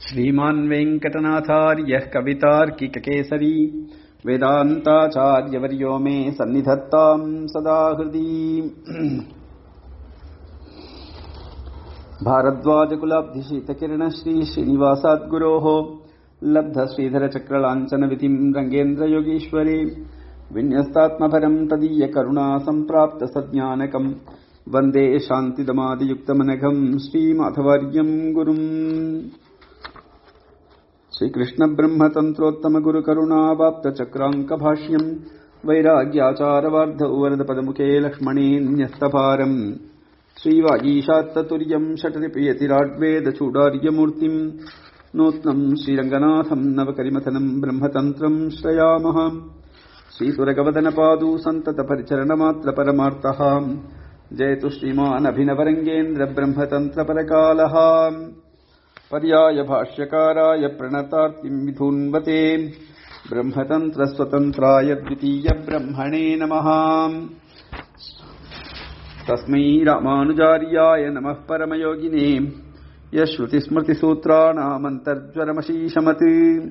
श्रीमान् वेङ्कटनाथार्यः कवितार्किककेसरी वेदान्ताचार्यवर्यो मे सन्निधत्ताम् सदा हृदि भारद्वाजकुलाब्धिशीतकिरणश्री श्रीनिवासाद्गुरोः लब्धश्रीधरचक्रलाञ्छनविधिम् रङ्गेन्द्रयोगीश्वरी विन्यस्तात्मपरम् तदीयकरुणा सम्प्राप्तसज्ञानकम् वन्दे शान्तिदमादियुक्तमनघम् श्रीमाधवर्यम् गुरुम् श्रीकृष्णब्रह्मतन्त्रोत्तमगुरुकरुणावाप्तचक्राङ्कभाष्यम् वैराग्याचारवार्ध उवरदपदमुखे लक्ष्मणेऽन्यस्तभारम् श्रीवागीशात्ततुर्यम् षटरिपयतिराड्वेदचूडार्यमूर्तिम् नूत्नम् श्रीरङ्गनाथम् नवकरिमथनम् ब्रह्मतन्त्रम् श्रयामः श्रीसुरगवदनपादू सन्ततपरिचरणमात्रपरमार्थः जयतु श्रीमानभिनवरङ्गेन्द्रब्रह्मतन्त्रपरकालः पर्याय भाष्यकाराय प्रणतार्तिम् विधून्वते ब्रह्मतन्त्रस्वतन्त्राय द्वितीयब्रह्मणे नमः तस्मै रामानुजार्याय नमः परमयोगिने यश्रुतिस्मृतिसूत्राणामन्तर्ज्वरमशीशमत्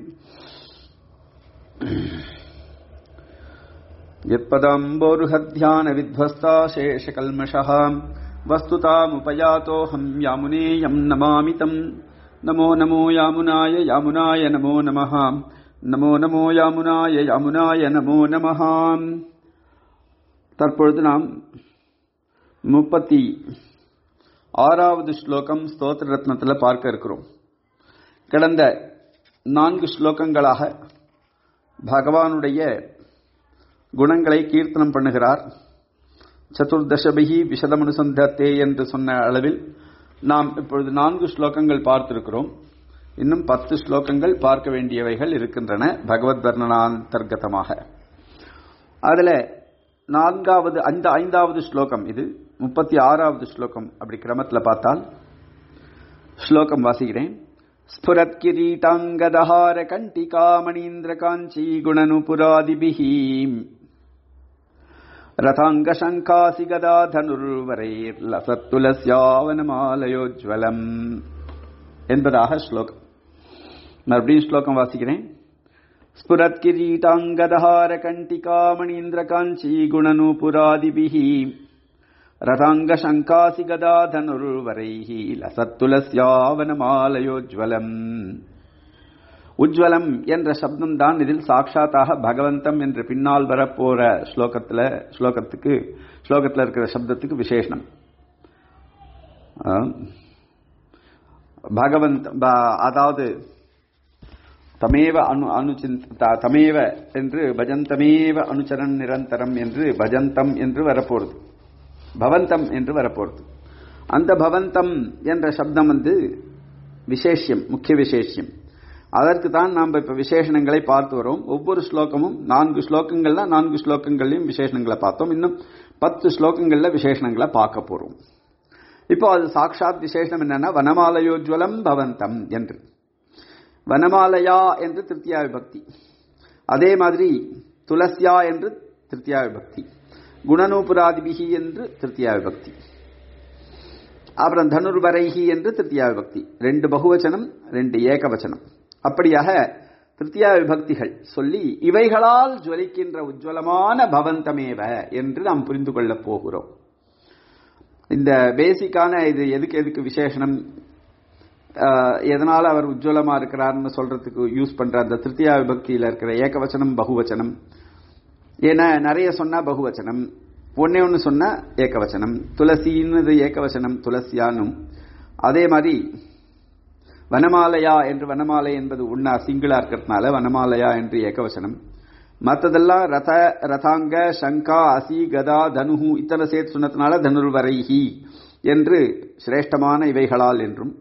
यत्पदाम्बोरुहध्यानविध्वस्ता शेषकल्मषः वस्तुतामुपयातोऽहम् यामुनेयम् नमामि तम् नमो नमो यामुनाय यामुनाय नमो नमः நமோ நமோ யாமுனாய யாமுனாய நமோ நமஹ தற்பொழுது நாம் முப்பத்தி ஆறாவது ஸ்லோகம் ஸ்தோத்திர ரத்னத்தில் பார்க்க இருக்கிறோம் கடந்த நான்கு ஸ்லோகங்களாக பகவானுடைய குணங்களை கீர்த்தனம் பண்ணுகிறார் சதுர்தசபிகி விஷதமனுசந்தத்தே என்று சொன்ன அளவில் நாம் இப்பொழுது நான்கு ஸ்லோகங்கள் பார்த்திருக்கிறோம் இன்னும் பத்து ஸ்லோகங்கள் பார்க்க வேண்டியவைகள் இருக்கின்றன பகவத் வர்ணனாந்தர்கதமாக அதுல நான்காவது அந்த ஐந்தாவது ஸ்லோகம் இது முப்பத்தி ஆறாவது ஸ்லோகம் அப்படி கிரமத்தில் பார்த்தால் ஸ்லோகம் வாசிக்கிறேன் ஸ்புரத் கிரீட்டாங்கதஹார கண்டிகா மணீந்திர காஞ்சி குணனுபுராதிபிஹி ரதாங்க சங்காசி கதா தனுர்வரைர் லசத்துலஸ்யாவனமாலயோஜ்வலம் என்பதாக ஸ்லோகம் மறுபடியும் ஸ்லோகம் வாசிக்கிறேன் ஸ்புரத் கிரீட்டாங்கதஹார கண்டிகா மணீந்திர காஞ்சி குணநூபுராதிபிஹி ரதாங்க சங்காசி கதா தனுர்வரைஹி லசத்துலஸ்யாவனமாலயோஜ்வலம் உஜ்வலம் என்ற சப்தம் தான் இதில் சாட்சாத்தாக பகவந்தம் என்று பின்னால் வரப்போற ஸ்லோகத்தில் ஸ்லோகத்துக்கு ஸ்லோகத்தில் இருக்கிற சப்தத்துக்கு விசேஷனம் பகவந்த் அதாவது தமேவ அனு அனுச்சிந்த தமேவ என்று பஜந்தமேவ அனுச்சரன் நிரந்தரம் என்று பஜந்தம் என்று வரப்போறது பவந்தம் என்று வரப்போறது அந்த பவந்தம் என்ற சப்தம் வந்து விசேஷம் முக்கிய விசேஷம் அதற்கு தான் நாம் இப்ப விசேஷணங்களை பார்த்து வரோம் ஒவ்வொரு ஸ்லோகமும் நான்கு ஸ்லோகங்கள்ல நான்கு ஸ்லோகங்கள்லையும் விசேஷணங்களை பார்த்தோம் இன்னும் பத்து ஸ்லோகங்கள்ல விசேஷணங்களை பார்க்க போறோம் இப்போ அது சாட்சாத் விசேஷம் என்னன்னா வனமாலயோஜ்வலம் பவந்தம் என்று வனமாலயா என்று திருத்தியா விபக்தி அதே மாதிரி துளசியா என்று திருத்தியா விபக்தி குணநூபுராதிபிகி என்று திருத்தியா விபக்தி அப்புறம் தனுர்வரைஹி என்று திருத்தியா விபக்தி ரெண்டு பகுவச்சனம் ரெண்டு ஏகவச்சனம் அப்படியாக திருத்தியா விபக்திகள் சொல்லி இவைகளால் ஜுவலிக்கின்ற உஜ்வலமான பவந்தமேவ என்று நாம் புரிந்து கொள்ளப் போகிறோம் இந்த பேசிக்கான இது எதுக்கு எதுக்கு விசேஷனம் எதனால அவர் உஜ்வலமா இருக்கிறார்னு சொல்றதுக்கு யூஸ் பண்ற அந்த திருத்தியா விபக்தியில இருக்கிற ஏகவச்சனம் பகுவச்சனம் ஏன்னா நிறைய சொன்னா பகுவச்சனம் ஒன்னே ஒன்று சொன்னா ஏகவச்சனம் துளசின்னு ஏகவச்சனம் துளசியானும் அதே மாதிரி வனமாலையா என்று வனமாலை என்பது உண்ணா சிங்கிளா இருக்கிறதுனால வனமாலையா என்று ஏகவச்சனம் மற்றதெல்லாம் ரத ரதாங்க சங்கா அசி கதா தனுஹு இத்தனை சேர்த்து சொன்னதுனால தனுர்வரைஹி என்று சிரேஷ்டமான இவைகளால் என்றும்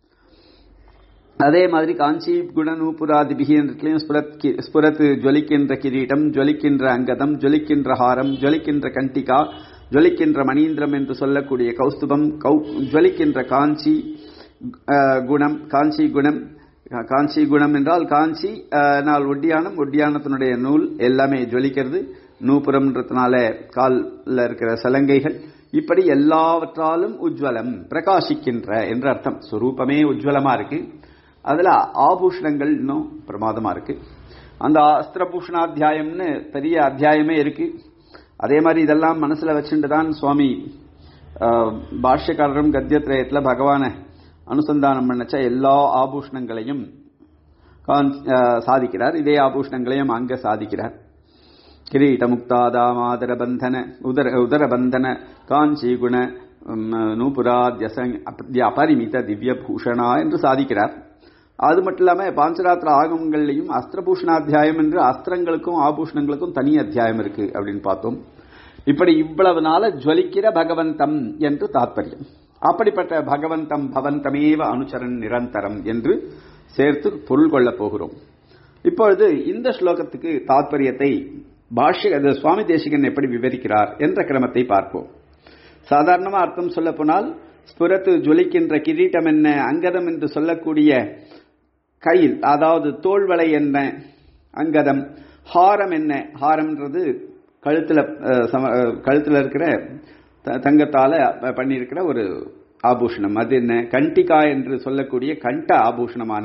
அதே மாதிரி காஞ்சி குணநூபுராதிபிகி என்றையும் ஸ்புரத் ஸ்புரத் ஜொலிக்கின்ற கிரீட்டம் ஜொலிக்கின்ற அங்கதம் ஜொலிக்கின்ற ஹாரம் ஜொலிக்கின்ற கண்டிகா ஜொலிக்கின்ற மணீந்திரம் என்று சொல்லக்கூடிய கௌஸ்துபம் கௌ ஜொலிக்கின்ற காஞ்சி குணம் காஞ்சி குணம் காஞ்சி குணம் என்றால் காஞ்சி நாள் ஒட்டியானம் ஒட்டியானத்தினுடைய நூல் எல்லாமே ஜொலிக்கிறது நூபுரம்ன்றதுனால காலில் இருக்கிற சலங்கைகள் இப்படி எல்லாவற்றாலும் உஜ்வலம் பிரகாசிக்கின்ற என்று அர்த்தம் சுரூபமே உஜ்வலமா இருக்கு அதுல ஆபூஷணங்கள் இன்னும் பிரமாதமா இருக்கு அந்த அஸ்திரபூஷணாத்தியாயம்னு பெரிய அத்தியாயமே இருக்கு அதே மாதிரி இதெல்லாம் மனசுல வச்சுட்டு தான் சுவாமி ஆஹ், பாஷ்யக்காரரும் கத்தியத்ரயத்துல பகவானை அனுசந்தானம் பண்ணச்ச எல்லா ஆபூஷணங்களையும் காஞ்- ஆஹ், சாதிக்கிறார் இதே ஆபூஷணங்களையும் அங்க சாதிக்கிறார் கிரீட முக்தாதா மாதர பந்தன உதர உதர பந்தன காஞ்சி குண உம், நூபுராத்யசங் அப்ய அபரிமித திவ்ய பூஷணா என்று சாதிக்கிறார் அது மட்டும் இல்லாம பாஞ்சராத்திர ஆகமங்கள்லையும் அஸ்திரபூஷணாத்தியாயம் என்று அஸ்திரங்களுக்கும் ஆபூஷணங்களுக்கும் தனி அத்தியாயம் இருக்கு அப்படின்னு பார்த்தோம் இப்படி இவ்வளவு நாள ஜுவலிக்கிற பகவந்தம் என்று தாத்பரியம் அப்படிப்பட்ட பகவந்தம் பவந்தமேவ அனுச்சரன் நிரந்தரம் என்று சேர்த்து பொருள் கொள்ளப் போகிறோம் இப்பொழுது இந்த ஸ்லோகத்துக்கு தாத்பரியத்தை பாஷ்ய அது சுவாமி தேசிகன் எப்படி விவரிக்கிறார் என்ற கிரமத்தை பார்ப்போம் சாதாரணமா அர்த்தம் சொல்ல போனால் ஸ்புரத்து ஜொலிக்கின்ற கிரீட்டம் என்ன அங்கதம் என்று சொல்லக்கூடிய கையில் அதாவது தோள்வளை என்ன அங்கதம் ஹாரம் என்ன ஹாரம்ன்றது கழுத்துல அஹ், சம- அஹ், கழுத்துல இருக்கிற த- தங்கத்தால ப- பண்ணியிருக்கிற ஒரு ஆபூஷணம் அது என்ன கண்டிகா என்று சொல்லக்கூடிய கண்ட ஆபூஷணமான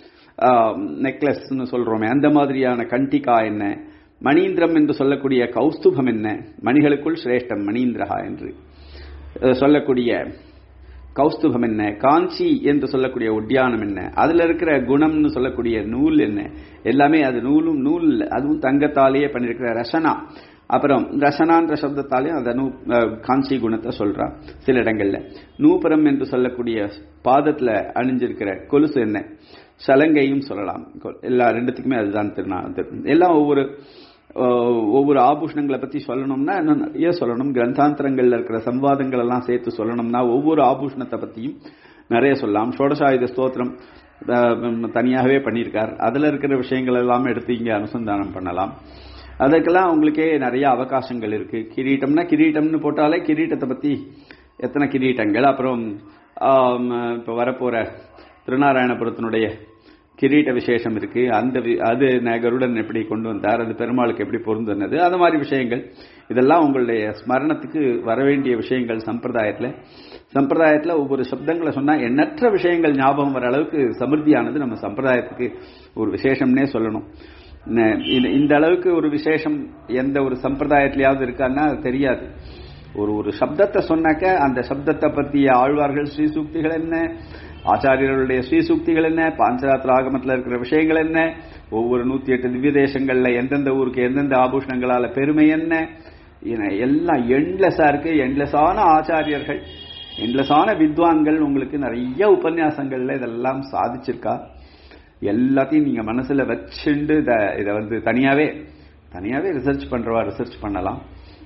நெக்லஸ்னு சொல்றோமே அந்த மாதிரியான கண்டிகா என்ன மணீந்திரம் என்று சொல்லக்கூடிய கௌஸ்துபம் என்ன மணிகளுக்குள் சிரேஷ்டம் மணீந்திரஹா என்று அஹ், சொல்லக்கூடிய கௌஸ்துபம் என்ன காஞ்சி என்று சொல்லக்கூடிய உட்யானம் என்ன அதுல இருக்கிற குணம்னு சொல்லக்கூடிய நூல் என்ன எல்லாமே அது நூலும் நூல் இல்ல, அதுவும் தங்கத்தாலேயே பண்ணிருக்கிற ரசனா அப்புறம் ரசனான்ற சப்தத்தாலேயும் அந்த நூ அஹ், காஞ்சி குணத்தை சொல்றான் சில இடங்கள்ல நூபுரம் என்று சொல்லக்கூடிய பாதத்துல அணிஞ்சிருக்கிற கொலுசு என்ன சலங்கையும் சொல்லலாம் கொ- எல்லா ரெண்டுத்துக்குமே அதுதான் திருநா திரு- எல்லாம் ஒவ்வொரு அஹ், ஒவ்வொரு ஆபூஷணங்களை பத்தி சொல்லணும்னா இன்னும் நிறைய சொல்லணும் கிரந்தாந்தரங்கள்ல இருக்கிற சம்வாதங்கள் எல்லாம் சேர்த்து சொல்லணும்னா ஒவ்வொரு ஆபூஷணத்தை பத்தியும் நிறைய சொல்லலாம் ஷோடசாயுத ஸ்தோத்திரம் அஹ், ம், தனியாகவே பண்ணியிருக்கார் அதுல இருக்கிற விஷயங்கள் எல்லாம் எடுத்து இங்க அனுசந்தானம் பண்ணலாம் அதற்கெல்லாம் உங்களுக்கே நிறைய அவகாசங்கள் இருக்கு கிரீட்டம்னா கிரீட்டம்னு போட்டாலே கிரீட்டத்தை பத்தி எத்தனை கிரீட்டங்கள் அப்புறம் ஆம், இப்ப வரப்போற திருநாராயணபுரத்தினுடைய கிரீட விசேஷம் இருக்கு அந்த வி- அது ந- கருடன் எப்படி கொண்டு வந்தார் அது பெருமாளுக்கு எப்படி பொருந்தனது அது மாதிரி விஷயங்கள் இதெல்லாம் உங்களுடைய ஸ்மரணத்துக்கு வர வேண்டிய விஷயங்கள் சம்பிரதாயத்துல சம்பிரதாயத்துல ஒவ்வொரு சப்தங்களை சொன்னா எண்ணற்ற விஷயங்கள் ஞாபகம் வர அளவுக்கு சமிருத்தியானது நம்ம சம்பிரதாயத்துக்கு ஒரு விசேஷம்னே சொல்லணும் ந- இந்த- இந்த அளவுக்கு ஒரு விசேஷம் எந்த ஒரு சம்பிரதாயத்திலேயாவது இருக்கான்னா அது தெரியாது ஒரு ஒரு சப்தத்தை சொன்னாக்க அந்த சப்தத்தை பற்றிய ஆழ்வார்கள் ஸ்ரீசூக்திகள் என்ன ஆச்சாரியர்களுடைய ஸ்ரீசூக்திகள் என்ன பாஞ்சராத்திர ஆகமத்தில் இருக்கிற விஷயங்கள் என்ன ஒவ்வொரு நூத்தி எட்டு திவ்ய தேசங்கள்ல எந்தெந்த ஊருக்கு எந்தெந்த ஆபூஷணங்களால பெருமை என்ன என எல்லாம் எண்ட்லெஸ்ஸா இருக்கு எண்ட்லெஸ்ஸான ஆச்சாரியர்கள் எண்ட்லெஸ்ஸான வித்வான்கள் உங்களுக்கு நிறைய உபன்யாசங்கள்ல இதெல்லாம் சாதிச்சிருக்கா எல்லாத்தையும் நீங்க மனசுல வச்சுண்டு இத இதை வந்து தனியாவே தனியாவே ரிசர்ச் பண்றவா ரிசர்ச் பண்ணலாம்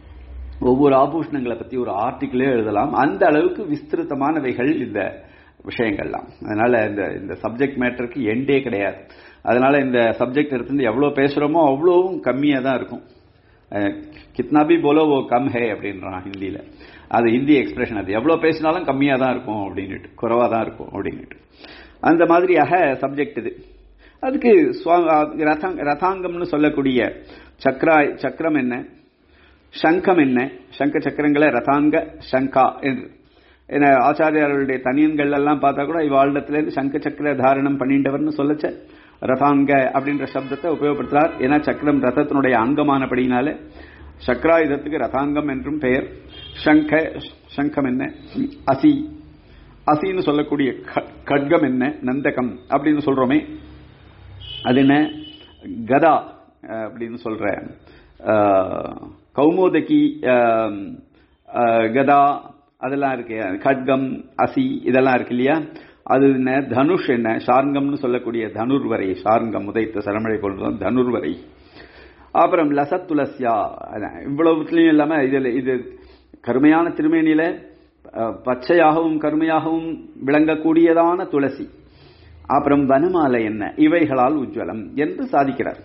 ஒவ்வொரு ஆபூஷணங்களை பத்தி ஒரு ஆர்டிக்கிளே எழுதலாம் அந்த அளவுக்கு விஸ்திருத்தமானவைகள் இந்த விஷயங்கள்லாம் அதனால இந்த இந்த சப்ஜெக்ட் மேட்டருக்கு எண்டே கிடையாது அதனால இந்த சப்ஜெக்ட் எடுத்து எவ்வளவு பேசுறோமோ அவ்வளவும் கம்மியா தான் இருக்கும் அஹ், கித்னா பி போலோ ஓ கம் ஹே அப்படின்றான் ஹிந்தியில அது ஹிந்தி எக்ஸ்பிரஷன் அது எவ்வளவு பேசினாலும் கம்மியா தான் இருக்கும் அப்படின்னுட்டு குறைவா தான் இருக்கும் அப்படின்னுட்டு அந்த மாதிரியாக சப்ஜெக்ட் இது அதுக்கு சுவா- ரதம் ரதாங்கம்னு சொல்லக்கூடிய சக்ரா சக்கரம் என்ன சங்கம் என்ன சங்க சக்கரங்களை ரதாங்க சங்கா என்று ஏன்னா ஆச்சாரியார்களுடைய தனியன்கள் எல்லாம் பார்த்தா கூட இவ்வாழ்டத்துல இருந்து சங்க சக்கர தாரணம் பண்ணிண்டவர்னு சொல்லச்ச ரதாங்க அப்படின்ற சப்தத்தை உபயோகப்படுத்துறார் ஏன்னா சக்கரம் ரதத்தினுடைய அங்கமானபடினால சக்கராயுதத்துக்கு ரதாங்கம் என்றும் பெயர் சங்க சங்கம் என்ன அசி அசின்னு சொல்லக்கூடிய க- கட்கம் என்ன நந்தகம் அப்படின்னு சொல்றோமே அது என்ன கதா அஹ், அப்படின்னு சொல்ற அஹ், கௌமோதகி அஹ், அஹ், கதா அதெல்லாம் இருக்கு கட்கம் அசி இதெல்லாம் இருக்கு இல்லையா அது என்ன தனுஷ் என்ன ஷார்ங்கம்னு சொல்லக்கூடிய தனுர்வரை ஷார்ங்கம் உதைத்த சரமழை போன்ற தனுர்வரை அப்புறம் லசத் துளசியா அதான் இவ்வளவுத்துலயும் இல்லாம இதுல இது கருமையான திருமேனியில அஹ், பச்சையாகவும் கருமையாகவும் விளங்கக்கூடியதான துளசி அப்புறம் வனமாலை என்ன இவைகளால் உஜ்வலம் என்று சாதிக்கிறார்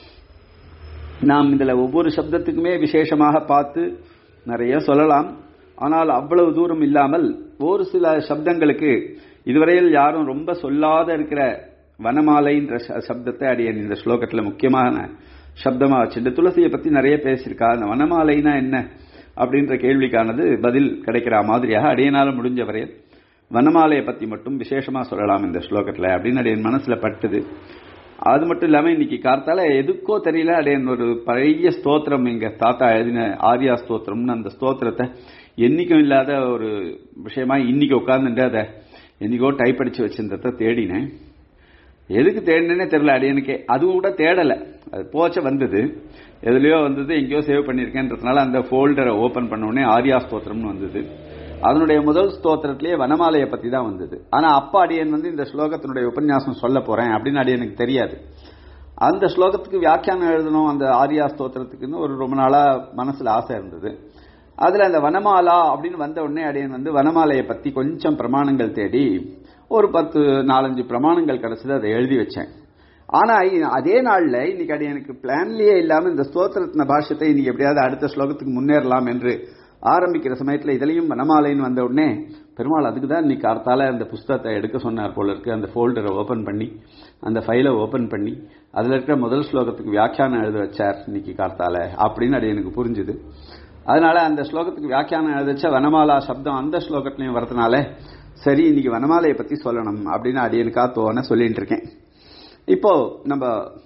நாம் இதுல ஒவ்வொரு சப்தத்துக்குமே விசேஷமாக பார்த்து நிறைய சொல்லலாம் ஆனால் அவ்வளவு தூரம் இல்லாமல் ஒரு சில சப்தங்களுக்கு இதுவரையில் யாரும் ரொம்ப சொல்லாத இருக்கிற வனமாலைன்ற ச- சப்தத்தை அடியேன் இந்த ஸ்லோகத்துல முக்கியமான சப்தமா வச்சுட்டு துளசியை பத்தி நிறைய பேசியிருக்கா அந்த வனமாலைனா என்ன அப்படின்ற கேள்விக்கானது பதில் கிடைக்கிற மாதிரியாக அடியனால முடிஞ்ச வரையில் வனமாலையை பத்தி மட்டும் விசேஷமா சொல்லலாம் இந்த ஸ்லோகத்துல அப்படின்னு என் மனசுல பட்டுது அது மட்டும் இல்லாம இன்னைக்கு கார்த்தால எதுக்கோ தெரியல அடைய ஒரு பழைய ஸ்தோத்திரம் எங்க தாத்தா எழுதின ஆர்யா ஸ்தோத்திரம்னு அந்த ஸ்தோத்திரத்தை என்னைக்கும் இல்லாத ஒரு விஷயமா இன்னைக்கு உட்கார்ந்துட்டு அதை என்னைக்கோ டைப் அடிச்சு வச்சிருந்தத தேடினேன் எதுக்கு தேடினேனே தெரியல அடியனுக்கே அதுவும் கூட தேடல அது போச்ச வந்தது எதுலயோ வந்தது எங்கேயோ சேவ் பண்ணிருக்கேன்றதுனால அந்த ஃபோல்டரை ஓபன் பண்ண உடனே ஆர்யா ஸ்தோத்திரம்னு வந்தது அதனுடைய முதல் ஸ்தோத்திரத்திலேயே வனமாலையை பத்தி தான் வந்தது ஆனா அப்பா அடியன் வந்து இந்த ஸ்லோகத்தினுடைய உபன்யாசம் சொல்ல போறேன் அப்படின்னு அடியனுக்கு தெரியாது அந்த ஸ்லோகத்துக்கு வியாக்கியானம் எழுதணும் அந்த ஆர்யா ஸ்தோத்திரத்துக்குன்னு ஒரு ரொம்ப நாளா மனசுல ஆசை இருந்தது அதுல அந்த வனமாலா அப்படின்னு வந்த உடனே அடியன் வந்து வனமாலையை பத்தி கொஞ்சம் பிரமாணங்கள் தேடி ஒரு பத்து நாலஞ்சு பிரமாணங்கள் கிடைச்சது அதை எழுதி வச்சேன் ஆனா அதே நாள்ல இன்னைக்கு அடி எனக்கு பிளான்லயே இல்லாம இந்த ஸ்தோத்திரத்தின பாஷத்தை இன்னைக்கு எப்படியாவது அடுத்த ஸ்லோகத்துக்கு முன்னேறலாம் என்று ஆரம்பிக்கிற சமயத்துல இதுலயும் வனமாலைன்னு வந்த உடனே பெருமாள் அதுக்கு தான் இன்னைக்கு கார்த்தால அந்த புஸ்தகத்தை எடுக்க சொன்னார் போல இருக்கு அந்த ஃபோல்டரை ஓபன் பண்ணி அந்த ஃபைலை ஓபன் பண்ணி அதுல இருக்கிற முதல் ஸ்லோகத்துக்கு வியாக்கியானம் எழுத வச்சார் இன்னைக்கு கார்த்தால அப்படின்னு அது எனக்கு புரிஞ்சுது அதனால அந்த ஸ்லோகத்துக்கு வியாக்கியானம் எழுத வச்ச வனமாலா சப்தம் அந்த ஸ்லோகத்திலையும் வரதுனால சரி இன்னைக்கு வனமாலையை பத்தி சொல்லணும் அப்படின்னு அடியனுக்கா தோண சொல்லிட்டு இருக்கேன் இப்போ நம்ம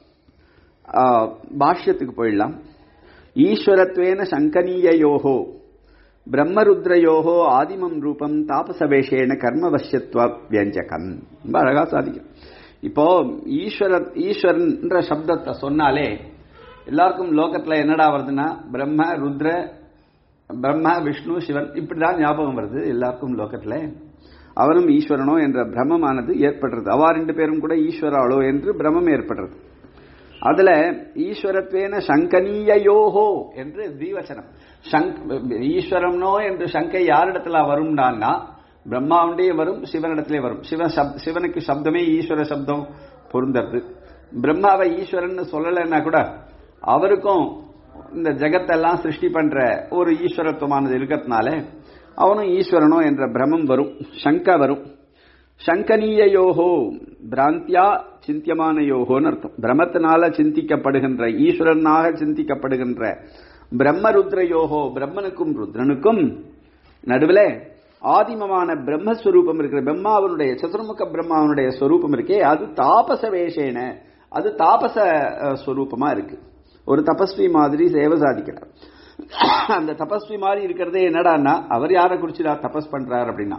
பாஷ்யத்துக்கு போயிடலாம் ஈஸ்வரத்வேன சங்கனீயோகோ பிரம்மருத்ரயோகோ ஆதிமம் ரூபம் தாபசவேஷேன கர்மவசியத்துவ வியஞ்சகம் ரொம்ப அழகா சாதிக்கும் இப்போ ஈஸ்வர ஈஸ்வரன்ற சப்தத்தை சொன்னாலே எல்லாருக்கும் லோகத்துல என்னடா வருதுன்னா பிரம்ம ருத்ர பிரம்ம விஷ்ணு சிவன் இப்படிதான் ஞாபகம் வருது எல்லாருக்கும் லோகத்துல அவனும் ஈஸ்வரனோ என்ற பிரமமானது ஏற்படுறது அவா ரெண்டு பேரும் கூட ஈஸ்வராளோ என்று பிரமம் ஏற்படுறது அதுல ஈஸ்வரத்வேன சங்கனீயோஹோ என்று தீவச்சனம் ஈஸ்வரம்னோ என்று சங்கை யாரிடத்துல வரும்னா பிரம்மாவுடைய வரும் சிவனிடத்திலே வரும் சிவ சிவனுக்கு சப்தமே ஈஸ்வர சப்தம் பொருந்தது பிரம்மாவை ஈஸ்வரன் சொல்லலைன்னா கூட அவருக்கும் இந்த ஜெகத்தெல்லாம் சிருஷ்டி பண்ற ஒரு ஈஸ்வரத்துவமானது இருக்கிறதுனால அவனும் ஈஸ்வரனோ என்ற பிரமம் வரும் சங்க வரும் சங்கனீயோகோ பிராந்தியா சிந்தியமானயோகோன்னு அர்த்தம் பிரமத்தினால சிந்திக்கப்படுகின்ற ஈஸ்வரனாக சிந்திக்கப்படுகின்ற பிரம்மருத்ரயோகோ பிரம்மனுக்கும் ருத்ரனுக்கும் நடுவில் ஆதிமமான பிரம்மஸ்வரூபம் இருக்கிற பிரம்மாவனுடைய சதுர்முக பிரம்மாவனுடைய ஸ்வரூபம் இருக்கே அது தாபச வேஷேன அது தாபச ஸ்வரூபமா இருக்கு ஒரு தபஸ்வி மாதிரி சேவை சாதிக்கிறார் அந்த தபஸ்வி மாதிரி இருக்கிறதே என்னடான்னா அவர் யாரை குறிச்சுடா தபஸ் பண்றார் அப்படின்னா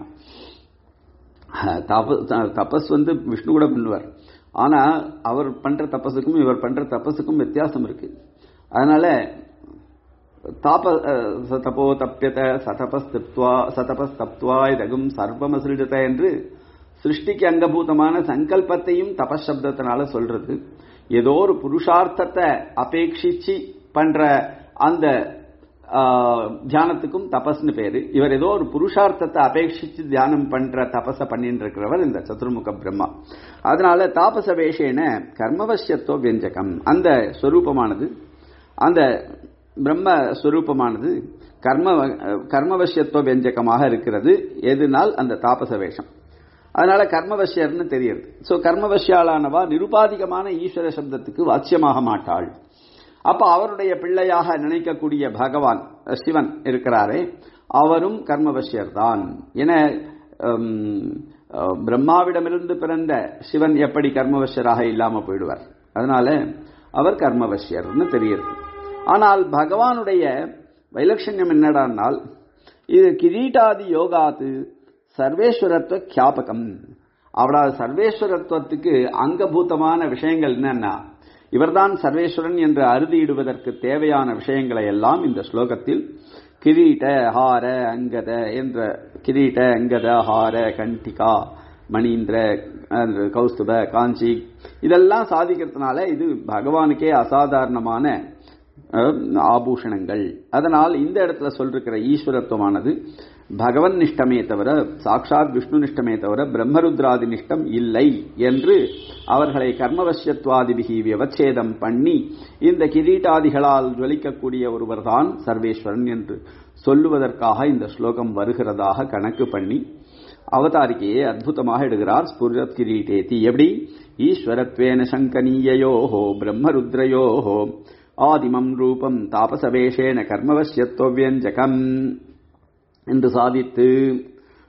தபஸ் வந்து விஷ்ணு கூட பண்ணுவார் ஆனா அவர் பண்ற தபஸுக்கும் இவர் பண்ற தபஸுக்கும் வித்தியாசம் இருக்கு அதனால தாப தபோ தப்பியத சதபஸ் தப்துவா சதபஸ் தப்துவா இதகும் சர்வமசிருஜத என்று சிருஷ்டிக்கு அங்கபூதமான சங்கல்பத்தையும் தபசப்தத்தினால சொல்றது ஏதோ ஒரு புருஷார்த்தத்தை அபேட்சிச்சு பண்ற அந்த தியானத்துக்கும் தபஸ்னு பேரு இவர் ஏதோ ஒரு புருஷார்த்தத்தை அபேட்சிச்சு தியானம் பண்ற தபஸ பண்ணிட்டு இருக்கிறவர் இந்த சதுர்முக பிரம்மா அதனால தாபச வேஷேன கர்மவசியத்துவ வியஞ்சகம் அந்த ஸ்வரூபமானது அந்த பிரம்ம ஸ்வரூபமானது கர்ம கர்மவசியத்துவ வியஞ்சகமாக இருக்கிறது எதுனால் அந்த தாபச வேஷம் அதனால கர்மவசியர்னு தெரியுது சோ கர்மவசியாளானவா நிருபாதிகமான ஈஸ்வர சப்தத்துக்கு வாட்சியமாக மாட்டாள் அப்ப அவருடைய பிள்ளையாக நினைக்கக்கூடிய பகவான் சிவன் இருக்கிறாரே அவரும் கர்மவசியர் தான் என பிரம்மாவிடமிருந்து பிறந்த சிவன் எப்படி கர்மவசியராக இல்லாம போயிடுவார் அதனால அவர் கர்மவசியர்னு தெரியுது ஆனால் பகவானுடைய வைலட்சண்யம் என்னடானால் இது கிரீட்டாதி யோகாத்து சர்வேஸ்வரத்துவ கியாபகம் அவரால் சர்வேஸ்வரத்துவத்துக்கு அங்கபூதமான விஷயங்கள் என்னன்னா இவர்தான் சர்வேஸ்வரன் என்று அறுதியிடுவதற்கு தேவையான விஷயங்களை எல்லாம் இந்த ஸ்லோகத்தில் கிரீட ஹார அங்கத என்ற கிரீட அங்கத ஹார கண்டிகா மணீந்திர கௌஸ்துப காஞ்சி இதெல்லாம் சாதிக்கிறதுனால இது பகவானுக்கே அசாதாரணமான ஆபூஷணங்கள் அதனால் இந்த இடத்துல சொல்லிருக்கிற ஈஸ்வரத்துவமானது பகவன் நிஷ்டமே தவிர சாட்சாத் விஷ்ணு நிஷ்டமே தவிர பிரம்மருத்ராதி நிஷ்டம் இல்லை என்று அவர்களை கர்மவசியத்வாதிபிகி வியவச்சேதம் பண்ணி இந்த கிரீட்டாதிகளால் ஜொலிக்கக்கூடிய ஒருவர்தான் சர்வேஸ்வரன் என்று சொல்லுவதற்காக இந்த ஸ்லோகம் வருகிறதாக கணக்கு பண்ணி அவதாரிக்கையை அற்புதமாக எடுகிறார் ஸ்புரத் கிரீட்டேதி எப்படி ஈஸ்வரத்வேன சங்கனீயோஹோ பிரம்மருத்ரயோஹோ ஆதிமம் ரூபம் தாபசவேஷேன கர்மவசியத்துவவியஞ்சகம் என்று சாதித்து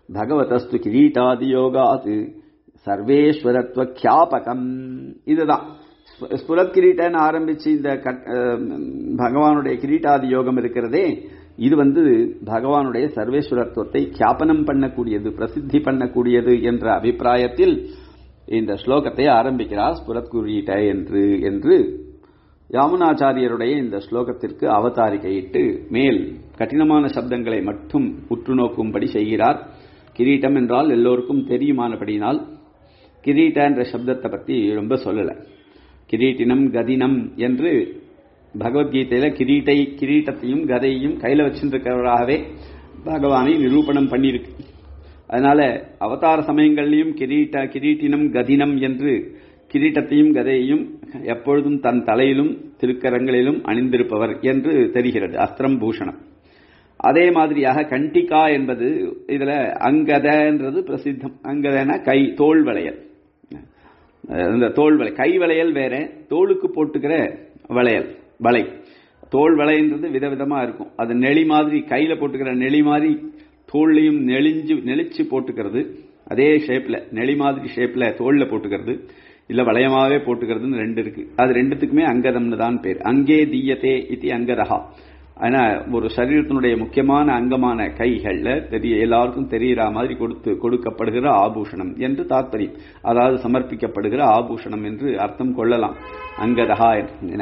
பகவதஸ்து கிரீட்டாதி யோகாத் சர்வேஸ்வரத்துவ கியாபகம் இதுதான் ஸ்பு- ஸ்புரத் கிரீட்டன்னு ஆரம்பிச்சு இந்த கட்- அஹ், பகவானுடைய கிரீட்டாதி யோகம் இருக்கிறதே இது வந்து பகவானுடைய சர்வேஸ்வரத்துவத்தை கியாபனம் பண்ணக்கூடியது பிரசித்தி பண்ணக்கூடியது என்ற அபிப்பிராயத்தில் இந்த ஸ்லோகத்தை ஆரம்பிக்கிறார் ஸ்புரத் கிரீட்ட என்று என்று யாமுனாச்சாரியருடைய இந்த ஸ்லோகத்திற்கு அவதாரிகையிட்டு மேல் கடினமான சப்தங்களை மட்டும் உற்று நோக்கும்படி செய்கிறார் கிரீட்டம் என்றால் எல்லோருக்கும் தெரியுமானபடியினால் கிரீட்ட என்ற சப்தத்தை பத்தி ரொம்ப சொல்லல கிரீட்டினம் கதினம் என்று பகவத்கீதையில கிரீட்டை கிரீட்டத்தையும் கதையையும் கையில வச்சிருக்கிறவராகவே பகவானை நிரூபணம் பண்ணியிருக்கு அதனால அவதார சமயங்கள்லையும் கிரீட்ட கிரீட்டினம் கதினம் என்று கிரீட்டத்தையும் கதையையும் எப்பொழுதும் தன் தலையிலும் திருக்கரங்களிலும் அணிந்திருப்பவர் என்று தெரிகிறது அஸ்திரம் பூஷணம் அதே மாதிரியாக கண்டிகா என்பது இதுல அங்கதன்றது பிரசித்தம் அங்கதனா கை தோல் வளையல் இந்த தோல் வளை கை வளையல் வேற தோலுக்கு போட்டுக்கிற வளையல் வளை தோல் வளைன்றது விதவிதமா இருக்கும் அது நெளி மாதிரி கையில போட்டுக்கிற நெளி மாதிரி தோல்லையும் நெளிஞ்சு நெளிச்சு போட்டுக்கிறது அதே ஷேப்ல நெளி மாதிரி ஷேப்ல தோல்ல போட்டுக்கிறது இல்ல வளையமாவே போட்டுக்கிறதுன்னு ரெண்டு இருக்கு அது ரெண்டுத்துக்குமே அங்கதம்னு தான் பேர் அங்கே தீயத்தே இது அங்கதகா ஆனா ஒரு சரீரத்தினுடைய முக்கியமான அங்கமான கைகள்ல தெரிய எல்லாருக்கும் தெரியற மாதிரி கொடுத்து கொடுக்கப்படுகிற ஆபூஷணம் என்று தாத்பரியம் அதாவது சமர்ப்பிக்கப்படுகிற ஆபூஷணம் என்று அர்த்தம் கொள்ளலாம் அங்கதகா என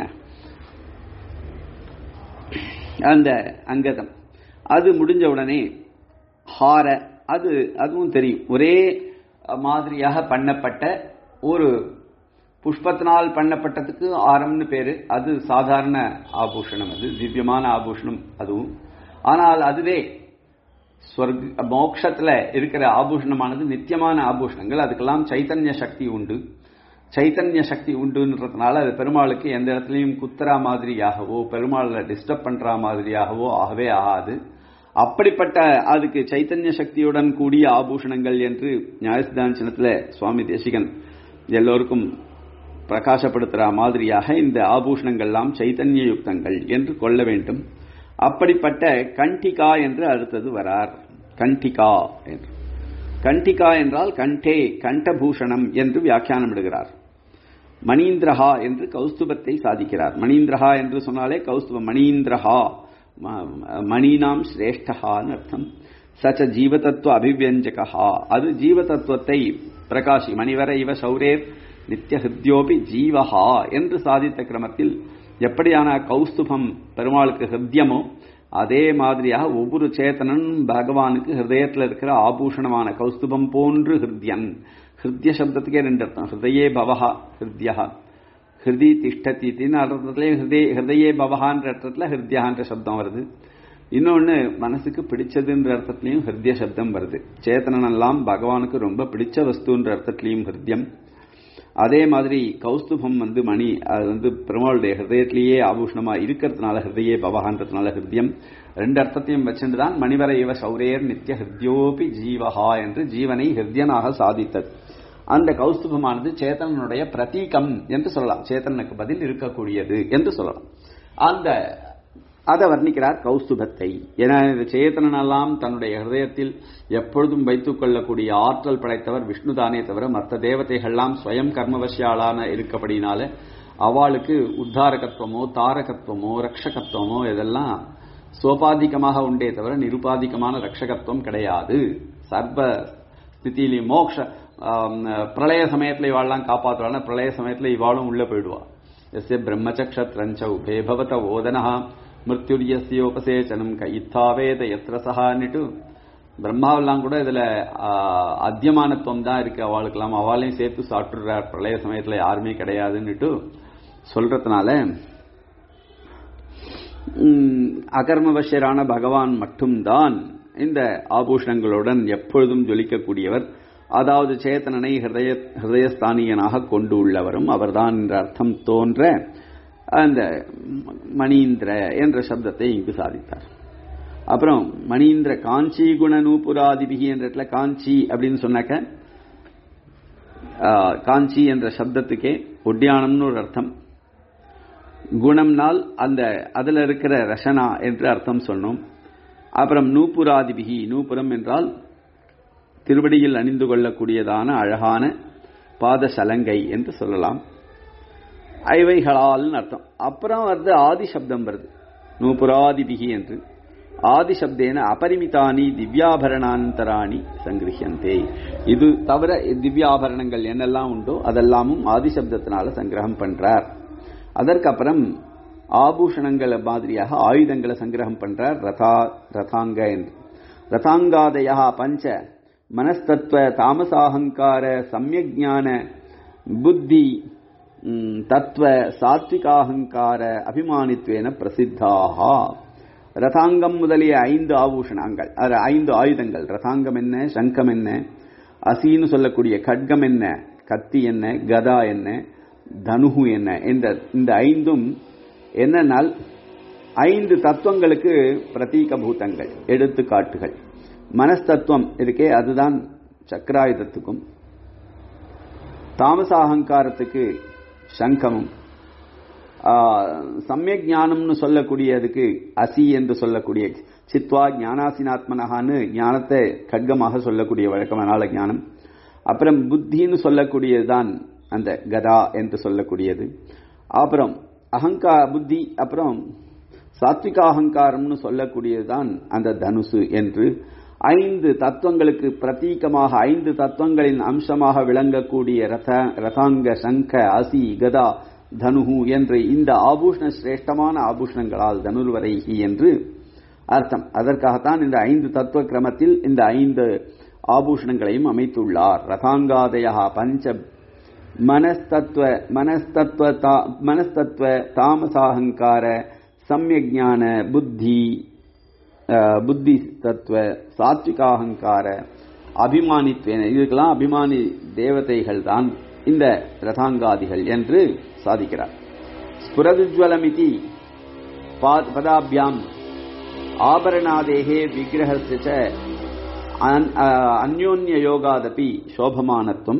அந்த அங்கதம் அது முடிஞ்ச உடனே ஹார அது அதுவும் தெரியும் ஒரே மாதிரியாக பண்ணப்பட்ட ஒரு புஷ்பத்தினால் பண்ணப்பட்டதுக்கு ஆரம்னு பேரு அது சாதாரண ஆபூஷணம் அது திவ்யமான ஆபூஷணம் அதுவும் ஆனால் அதுவே ஸ்வர்க மோட்சத்துல இருக்கிற ஆபூஷணமானது நித்தியமான ஆபூஷணங்கள் அதுக்கெல்லாம் சைத்தன்ய சக்தி உண்டு சைத்தன்ய சக்தி உண்டுன்றதுனால அது பெருமாளுக்கு எந்த இடத்துலையும் குத்துறா மாதிரியாகவோ பெருமாளை டிஸ்டர்ப் பண்ற மாதிரியாகவோ ஆகவே ஆகாது அப்படிப்பட்ட அதுக்கு சைத்தன்ய சக்தியுடன் கூடிய ஆபூஷணங்கள் என்று நியாயசிதாஞ்சனத்துல சுவாமி தேசிகன் எல்லோருக்கும் பிரகாசப்படுத்துற மாதிரியாக இந்த ஆபூஷணங்கள்லாம் சைத்தன்ய யுக்தங்கள் என்று கொள்ள வேண்டும் அப்படிப்பட்ட கண்டிகா என்று அடுத்தது வரார் கண்டிகா என்று கண்டிகா என்றால் கண்டே கண்டபூஷணம் என்று வியாக்கியானம் இடுகிறார் மணீந்திரஹா என்று கௌஸ்துபத்தை சாதிக்கிறார் மணீந்திரஹா என்று சொன்னாலே கௌஸ்துபம் மணீந்திரஹா மணீனாம் சிரேஷ்டஹான்னு அர்த்தம் சச்ச ஜீவதத்துவ அபிவியஞ்சகா அது ஜீவதத்துவத்தை பிரகாசி மணிவர இவ சௌரேர் நித்திய ஹிருத்யோபி ஜீவஹா என்று சாதித்த கிரமத்தில் எப்படியான கௌஸ்துபம் பெருமாளுக்கு ஹிருத்யமோ அதே மாதிரியாக ஒவ்வொரு சேத்தனன் பகவானுக்கு ஹிருதயத்தில் இருக்கிற ஆபூஷணமான கௌஸ்துபம் போன்று ஹிருத்யன் ஹிருத்ய சப்தத்துக்கே ரெண்டு அர்த்தம் ஹிருதயே பவஹா ஹிருத்யா ஹிருதி திஷ்டத்தின்னு அர்த்தத்திலே ஹிருதய ஹிருதயே பவஹான்ற அர்த்தத்தில் ஹிருத்யான்ற சப்தம் வருது இன்னொன்னு மனசுக்கு பிடிச்சதுன்ற அர்த்தத்திலையும் ஹிருத்ய சப்தம் வருது சேத்தனனெல்லாம் பகவானுக்கு ரொம்ப பிடிச்ச வஸ்துன்ற அர்த்தத்திலையும் ஹிருத்யம் அதே மாதிரி கௌஸ்துபம் வந்து மணி அது வந்து பெருமாளுடைய ஹிருதயத்திலேயே ஆபூஷணமா இருக்கிறதுனால ஹிருதயே பவகான்றதுனால ஹிருதயம் ரெண்டு அர்த்தத்தையும் வச்சுட்டு தான் மணிவர இவ சௌரேர் நித்திய ஹிருத்யோபி ஜீவஹா என்று ஜீவனை ஹிருத்யனாக சாதித்தது அந்த கௌஸ்துபமானது சேத்தனனுடைய பிரதீகம் என்று சொல்லலாம் சேத்தனுக்கு பதில் இருக்கக்கூடியது என்று சொல்லலாம் அந்த அதை வர்ணிக்கிறார் கௌஸ்துபத்தை என சேத்தனனெல்லாம் தன்னுடைய ஹிருதயத்தில் எப்பொழுதும் வைத்துக் கொள்ளக்கூடிய ஆற்றல் படைத்தவர் விஷ்ணுதானே தவிர மற்ற தேவதைகள்லாம் ஸ்வயம் கர்மவசியாளான இருக்கப்படினால அவளுக்கு உத்தாரகத்துவமோ தாரகத்துவமோ ரக்ஷகத்துவமோ இதெல்லாம் சோபாதிகமாக உண்டே தவிர நிருபாதிகமான ரக்ஷகத்துவம் கிடையாது சர்வ ஸ்திதியிலையும் மோக்ஷ பிரளய சமயத்தில் இவாள்லாம் காப்பாற்றுவாள் பிரளய சமயத்தில் இவாளும் உள்ள போயிடுவா எஸ்ய பிரம்மச்சக்ஷத்ரஞ்ச உபே பவத ஓதனஹா மிருத்யுரியஸ்யோபசேச்சனம் கைத்தாவேத எத்திர சஹான்னுட்டு பிரம்மாவெல்லாம் கூட இதுல அத்தியமானத்துவம் தான் இருக்கு அவளுக்கெல்லாம் அவளையும் சேர்த்து சாப்பிட்டுறார் பிரளய சமயத்துல யாருமே கிடையாதுன்னுட்டு சொல்றதுனால அகர்மவசியரான பகவான் மட்டும்தான் இந்த ஆபூஷணங்களுடன் எப்பொழுதும் ஜொலிக்கக்கூடியவர் அதாவது சேத்தனனை ஹிருதய ஹிருதயஸ்தானியனாக கொண்டு உள்ளவரும் அவர்தான் என்ற அர்த்தம் தோன்ற அந்த மணீந்திர என்ற சப்தத்தை இங்கு சாதித்தார் அப்புறம் மணீந்திர காஞ்சி குண நூபுராதிபிகி என்ற இடத்துல காஞ்சி அப்படின்னு சொன்னாக்க காஞ்சி என்ற சப்தத்துக்கே ஒட்டியானம்னு ஒரு அர்த்தம் குணம்னால் அந்த அதுல இருக்கிற ரசனா என்று அர்த்தம் சொன்னோம் அப்புறம் நூபுராதிபிகி நூபுரம் என்றால் திருவடியில் அணிந்து கொள்ளக்கூடியதான அழகான பாத சலங்கை என்று சொல்லலாம் ஐவைகளால் அர்த்தம் அப்புறம் வருது ஆதி சப்தம் வருது நூபுராதிபிகி என்று ஆதி சப்தேன அபரிமிதானி திவ்யாபரணாந்தராணி சங்கிரஹியந்தே இது தவிர திவ்யாபரணங்கள் என்னெல்லாம் உண்டோ அதெல்லாமும் ஆதி சப்தத்தினால சங்கிரகம் பண்றார் அதற்கப்புறம் ஆபூஷணங்கள் மாதிரியாக ஆயுதங்களை சங்கிரகம் பண்றார் ரதா ரதாங்க என்று ரதாங்காதயா பஞ்ச மனஸ்தத்துவ தாமசாகங்கார சமயஜான புத்தி தத்துவ சாத்விகாகங்கார அபிமானித்வேன பிரசித்தாக ரதாங்கம் முதலிய ஐந்து ஆபூஷணங்கள் ஐந்து ஆயுதங்கள் ரதாங்கம் என்ன சங்கம் என்ன அசின்னு சொல்லக்கூடிய கட்கம் என்ன கத்தி என்ன கதா என்ன தனுகு என்ன இந்த இந்த ஐந்தும் என்னன்னால் ஐந்து தத்துவங்களுக்கு பிரதீக பூதங்கள் எடுத்துக்காட்டுகள் மனஸ்தத்துவம் இருக்கே அதுதான் சக்கராயுதத்துக்கும் தாமசாகங்காரத்துக்கு சங்கமும் சமயக் ஞானம்னு சொல்லக்கூடியதுக்கு அசி என்று சொல்லக்கூடிய சித்வா ஞானாசினாத்மனகான்னு ஞானத்தை கட்கமாக சொல்லக்கூடிய வழக்கமான ஞானம் அப்புறம் புத்தின்னு சொல்லக்கூடியதுதான் அந்த கதா என்று சொல்லக்கூடியது அப்புறம் அகங்கா புத்தி அப்புறம் சாத்விக அகங்காரம்னு சொல்லக்கூடியதுதான் அந்த தனுசு என்று ஐந்து தத்துவங்களுக்கு பிரதீகமாக ஐந்து தத்துவங்களின் அம்சமாக விளங்கக்கூடிய ரத ரதாங்க சங்க அசி கதா தனுகு என்று இந்த ஆபூஷண சிரேஷ்டமான ஆபூஷணங்களால் தனுர்வரைகி என்று அர்த்தம் அதற்காகத்தான் இந்த ஐந்து தத்துவ கிரமத்தில் இந்த ஐந்து ஆபூஷணங்களையும் அமைத்துள்ளார் ரதாங்காதயா பஞ்ச மனஸ்தத்துவ மனஸ்தத்துவ மனஸ்தத்துவ தாமசாகங்கார சமயஜான புத்தி புத்தி தத்துவ சாத்விகாகங்கார அபிமானித்வேன இதுக்கெல்லாம் அபிமானி தேவதைகள் தான் இந்த ரதாங்காதிகள் என்று சாதிக்கிறார் ஸ்புரதுஜ்வலமிதி பதாபியாம் ஆபரணாதேகே விக்கிரகஸ்ய அந்யோன்ய யோகாதபி சோபமானத்துவம்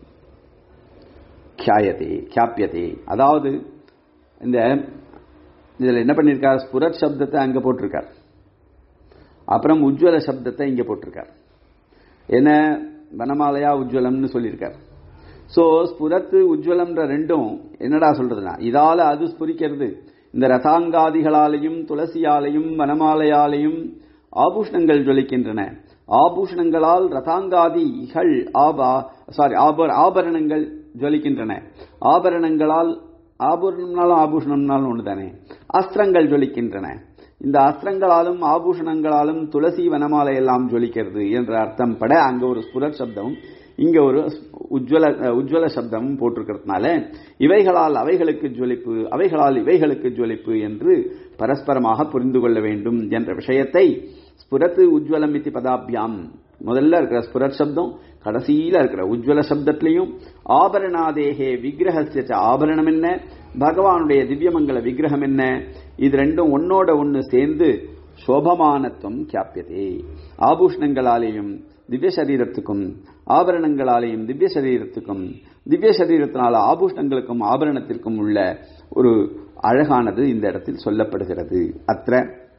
கியாயதே கியாப்பியதே அதாவது இந்த இதில் என்ன பண்ணியிருக்கார் ஸ்புரத் சப்தத்தை அங்கே போட்டிருக்கார் அப்புறம் உஜ்வல சப்தத்தை இங்கே போட்டிருக்கார் என்ன வனமாலையா உஜ்வலம்னு சொல்லியிருக்கார் ஸோ ஸ்புரத்து உஜ்வலம்ன்ற ரெண்டும் என்னடா சொல்றதுன்னா இதால அது ஸ்புரிக்கிறது இந்த ரதாங்காதிகளாலையும் துளசியாலையும் வனமாலையாலையும் ஆபூஷணங்கள் ஜொலிக்கின்றன ஆபூஷணங்களால் ரதாங்காதிகள் ஆபா சாரி ஆபரணங்கள் ஜொலிக்கின்றன ஆபரணங்களால் ஆபரணம்னாலும் ஆபூஷணம்னாலும் ஒன்று தானே அஸ்திரங்கள் ஜொலிக்கின்றன இந்த அஸ்திரங்களாலும் ஆபூஷணங்களாலும் துளசி வனமாலை எல்லாம் ஜொலிக்கிறது என்ற அர்த்தம் பட அங்க ஒரு ஸ்புரத் சப்தமும் இங்க ஒரு உஜ்வல உஜ்வல சப்தமும் போட்டிருக்கிறதுனால இவைகளால் அவைகளுக்கு ஜொலிப்பு அவைகளால் இவைகளுக்கு ஜொலிப்பு என்று பரஸ்பரமாக புரிந்து கொள்ள வேண்டும் என்ற விஷயத்தை ஸ்புரத்து உஜ்வலம் இத்தி பதாபியாம் முதல்ல இருக்கிற ஸ்புரத் சப்தம் கடைசியில இருக்கிற உஜ்வல சப்தத்திலையும் ஆபரணாதேகே விக்கிரகசிய ஆபரணம் என்ன பகவானுடைய திவ்யமங்கல விக்கிரகம் என்ன இது ரெண்டும் ஒன்னோட ஒன்னு சேர்ந்து சோபமானத்துவம் கியாப்பியதே ஆபூஷணங்களாலேயும் திவ்ய சரீரத்துக்கும் ஆபரணங்களாலேயும் திவ்ய சரீரத்துக்கும் திவ்ய சரீரத்தினால ஆபூஷணங்களுக்கும் ஆபரணத்திற்கும் உள்ள ஒரு அழகானது இந்த இடத்தில் சொல்லப்படுகிறது அத்த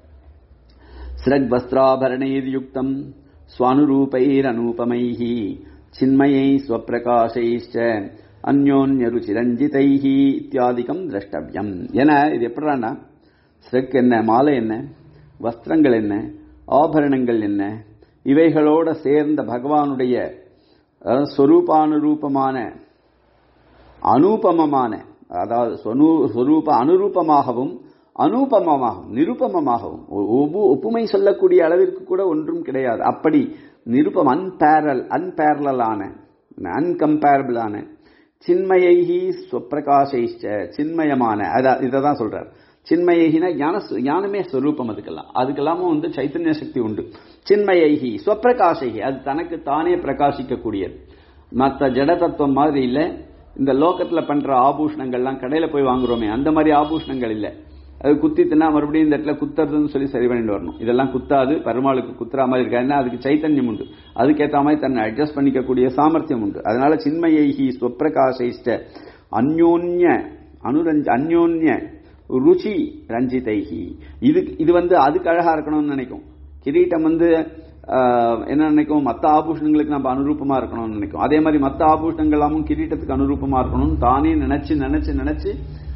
ஸ்ரக்வஸ்திராபரணைர்யுக்தம் ஸ்வானுரூபைரனூபமைः சின்மயை ஸ்வப்பிரகாசைश्च அந்யோன்யருச்சிரஞ்சிதைः இத்தியாதிகம் திரஷ்டவியம் என இது எப்படான்னா ஸ்ரக் என்ன மாலை என்ன வஸ்திரங்கள் என்ன ஆபரணங்கள் என்ன இவைகளோட சேர்ந்த பகவானுடைய ஸ்வரூபானுரூபமான அனூபமமான அதாவது ஸ்வரூப அனுரூபமாகவும் அனூபமமாகவும் நிருபமமாகவும் ஒப்புமை சொல்லக்கூடிய அளவிற்கு கூட ஒன்றும் கிடையாது அப்படி நிருபம் அன்பேரல் அன்பேரலான அன்கம்பேரபிளான சின்மயைகி ஸ்வப்பிரகாசைச்ச சின்மயமான இதை தான் சொல்றார் சின்மயகினா ஞான ஞானமே ஸ்வரூபம் அதுக்கெல்லாம் அதுக்கெல்லாமும் வந்து சைத்தன்ய சக்தி உண்டு சின்மயைகி ஸ்வப்பிரகாசைகி அது தனக்கு தானே பிரகாசிக்கக்கூடியது மற்ற ஜட தத்துவம் மாதிரி இல்லை இந்த லோகத்துல பண்ற ஆபூஷணங்கள்லாம் கடையில போய் வாங்குறோமே அந்த மாதிரி ஆபூஷணங்கள் இல்லை அது குத்தித்துனா மறுபடியும் இந்த இடத்துல குத்துறதுன்னு சொல்லி சரி பண்ணிட்டு வரணும் இதெல்லாம் குத்தாது பெருமாளுக்கு குத்துற மாதிரி இருக்கா ஏன்னா அதுக்கு சைத்தன்யம் உண்டு அதுக்கேற்ற மாதிரி தன்னை அட்ஜஸ்ட் பண்ணிக்கக்கூடிய சாமர்த்தியம் உண்டு அதனால சின்மயைகி ஸ்வப்பிரகாசைஷ்ட அந்யோன்ய அனுரஞ்ச அந்யோன்ய ருச்சி ரஞ்சிதைகி இது இது வந்து அதுக்கு அழகா இருக்கணும்னு நினைக்கும் கிரீட்டம் வந்து ஆஹ், என்ன நினைக்கும் மற்ற ஆபூஷணங்களுக்கு நம்ம அனுரூபமா இருக்கணும்னு நினைக்கும் அதே மாதிரி மற்ற ஆபூஷணங்கள் எல்லாமும் கிரீட்டத்துக்கு அனுரூபமா இருக்கணும்னு தானே நினைச்சு நினைச்சு நினைச்சு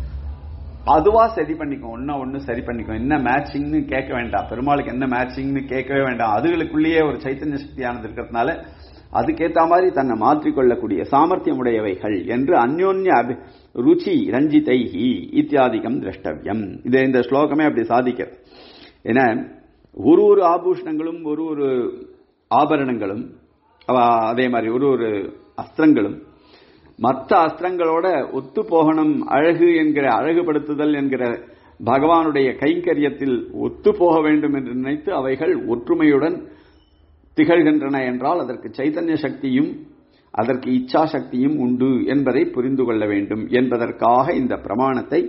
அதுவா சரி பண்ணிக்கும் ஒன்னா ஒண்ணு சரி பண்ணிக்கும் என்ன மேட்சிங்னு கேட்க வேண்டாம் பெருமாளுக்கு என்ன மேட்சிங்னு கேட்கவே வேண்டாம் அதுகளுக்குள்ளேயே ஒரு சைத்தன்ய சக்தியானது இருக்கிறதுனால அதுக்கேத்த மாதிரி தன்னை மாற்றிக்கொள்ளக்கூடிய சாமர்த்தியம் உடையவைகள் என்று அந்யோன்ய அபி- ருச்சி ரஞ்சிதைஹி இத்தியாதிகம் திரஷ்டவியம் இது இந்த ஸ்லோகமே அப்படி சாதிக்கிறது ஏன்னா ஒரு ஒரு ஆபூஷணங்களும் ஒரு ஒரு ஆபரணங்களும் அவ- அதே மாதிரி ஒரு ஒரு அஸ்திரங்களும் மற்ற அஸ்திரங்களோட ஒத்து போகணும் அழகு என்கிற அழகுபடுத்துதல் என்கிற பகவானுடைய கைங்கரியத்தில் ஒத்து போக வேண்டும் என்று நினைத்து அவைகள் ஒற்றுமையுடன் திகழ்கின்றன என்றால் அதற்கு சைத்தன்ய சக்தியும் அதற்கு இச்சா சக்தியும் உண்டு என்பதை புரிந்து கொள்ள வேண்டும் என்பதற்காக இந்த பிரமாணத்தை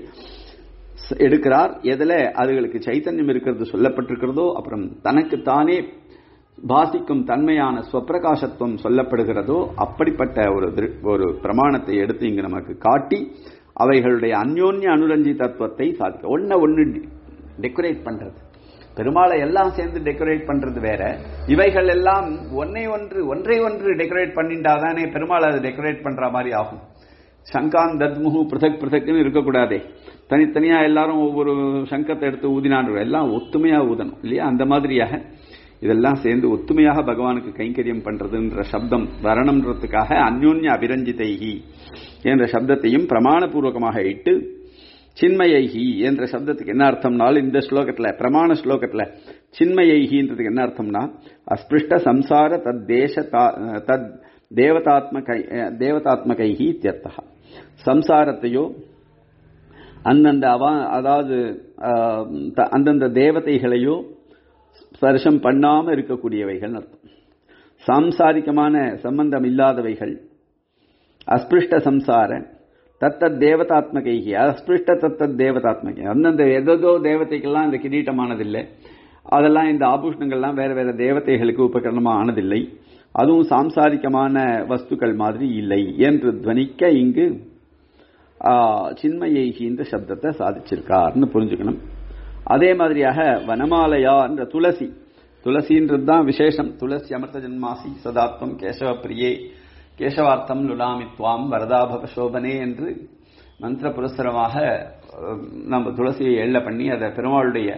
ஸ்- எடுக்கிறார் எதுல அதுகளுக்கு சைத்தன்யம் இருக்கிறது சொல்லப்பட்டிருக்கிறதோ அப்புறம் தனக்கு தானே பாசிக்கும் தன்மையான ஸ்வப்பிரகாசத்துவம் சொல்லப்படுகிறதோ அப்படிப்பட்ட ஒரு திரு- ஒரு பிரமாணத்தை எடுத்து இங்கு நமக்கு காட்டி அவைகளுடைய அந்யோன்ய அனுரஞ்சி தத்துவத்தை சாதிக்க ஒன்ன ஒன்னு டெக்கரேட் பண்றது பெருமாளை எல்லாம் சேர்ந்து டெக்கரேட் பண்றது வேற இவைகள் எல்லாம் ஒன்னை ஒன்று ஒன்றை ஒன்று டெக்கரேட் பண்ணிட்டாதானே பெருமாள் அதை டெக்கரேட் பண்ற மாதிரி ஆகும் சங்கான் தத்முகு பிருதக் பிருதக்னு இருக்கக்கூடாதே தனித்தனியா எல்லாரும் ஒவ்வொரு சங்கத்தை எடுத்து ஊதினான் எல்லாம் ஒத்துமையா ஊதணும் இல்லையா அந்த மாதிரியாக இதெல்லாம் சேர்ந்து ஒத்துமையாக பகவானுக்கு கைங்கரியம் பண்றதுன்ற சப்தம் வரணுன்றதுக்காக அந்யோன்ய அபிரஞ்சிதைகி என்ற சப்தத்தையும் பிரமாணபூர்வகமாக இட்டு சின்மயைகி என்ற சப்தத்துக்கு என்ன அர்த்தம்னாலும் இந்த ஸ்லோகத்துல பிரமாண ஸ்லோகத்துல சின்மயைகின்றதுக்கு என்ன அர்த்தம்னா அஸ்பிருஷ்ட சம்சார தத் தேச தா- தத் தேவதாத்மகை தேவதாத்மகைஹி இத்தியர்த்தா சம்சாரத்தையோ அந்தந்த அவா அதாவது ஆஹ், த- அந்தந்த தேவதைகளையோ ஸ்பர்ஷம் பண்ணாம இருக்கக்கூடியவைகள் அர்த்தம் சாம்சாரிகமான சம்பந்தம் இல்லாதவைகள் அஸ்பிருஷ்ட சம்சார தத்தத் தேவதாத்மகைகி அஸ்பிருஷ்ட தத்தத் தேவதாத்மகை அந்தந்த எதோ தேவதைக்கெல்லாம் இந்த கிரீட்டமானதில்லை அதெல்லாம் இந்த ஆபூஷணங்கள்லாம் வேற வேற தேவதைகளுக்கு உபகரணமா ஆனதில்லை அதுவும் சாம்சாரிகமான வஸ்துக்கள் மாதிரி இல்லை என்று துவனிக்க இங்கு ஆ, சின்மயைகி என்ற சப்தத்தை சாதிச்சிருக்கார்னு புரிஞ்சுக்கணும் அதே மாதிரியாக வனமாலயா என்ற துளசி துளசின்றது தான் விசேஷம் துளசி அமிர்த ஜன்மாசி சதாத்வம் கேசவ பிரியே கேசவார்த்தம் லுலாமித்வாம் வரதாபவ சோபனே என்று மந்திர புரஸ்தரமாக அஹ், நம்ம துளசியை எள்ள பண்ணி அதை பெருமாளுடைய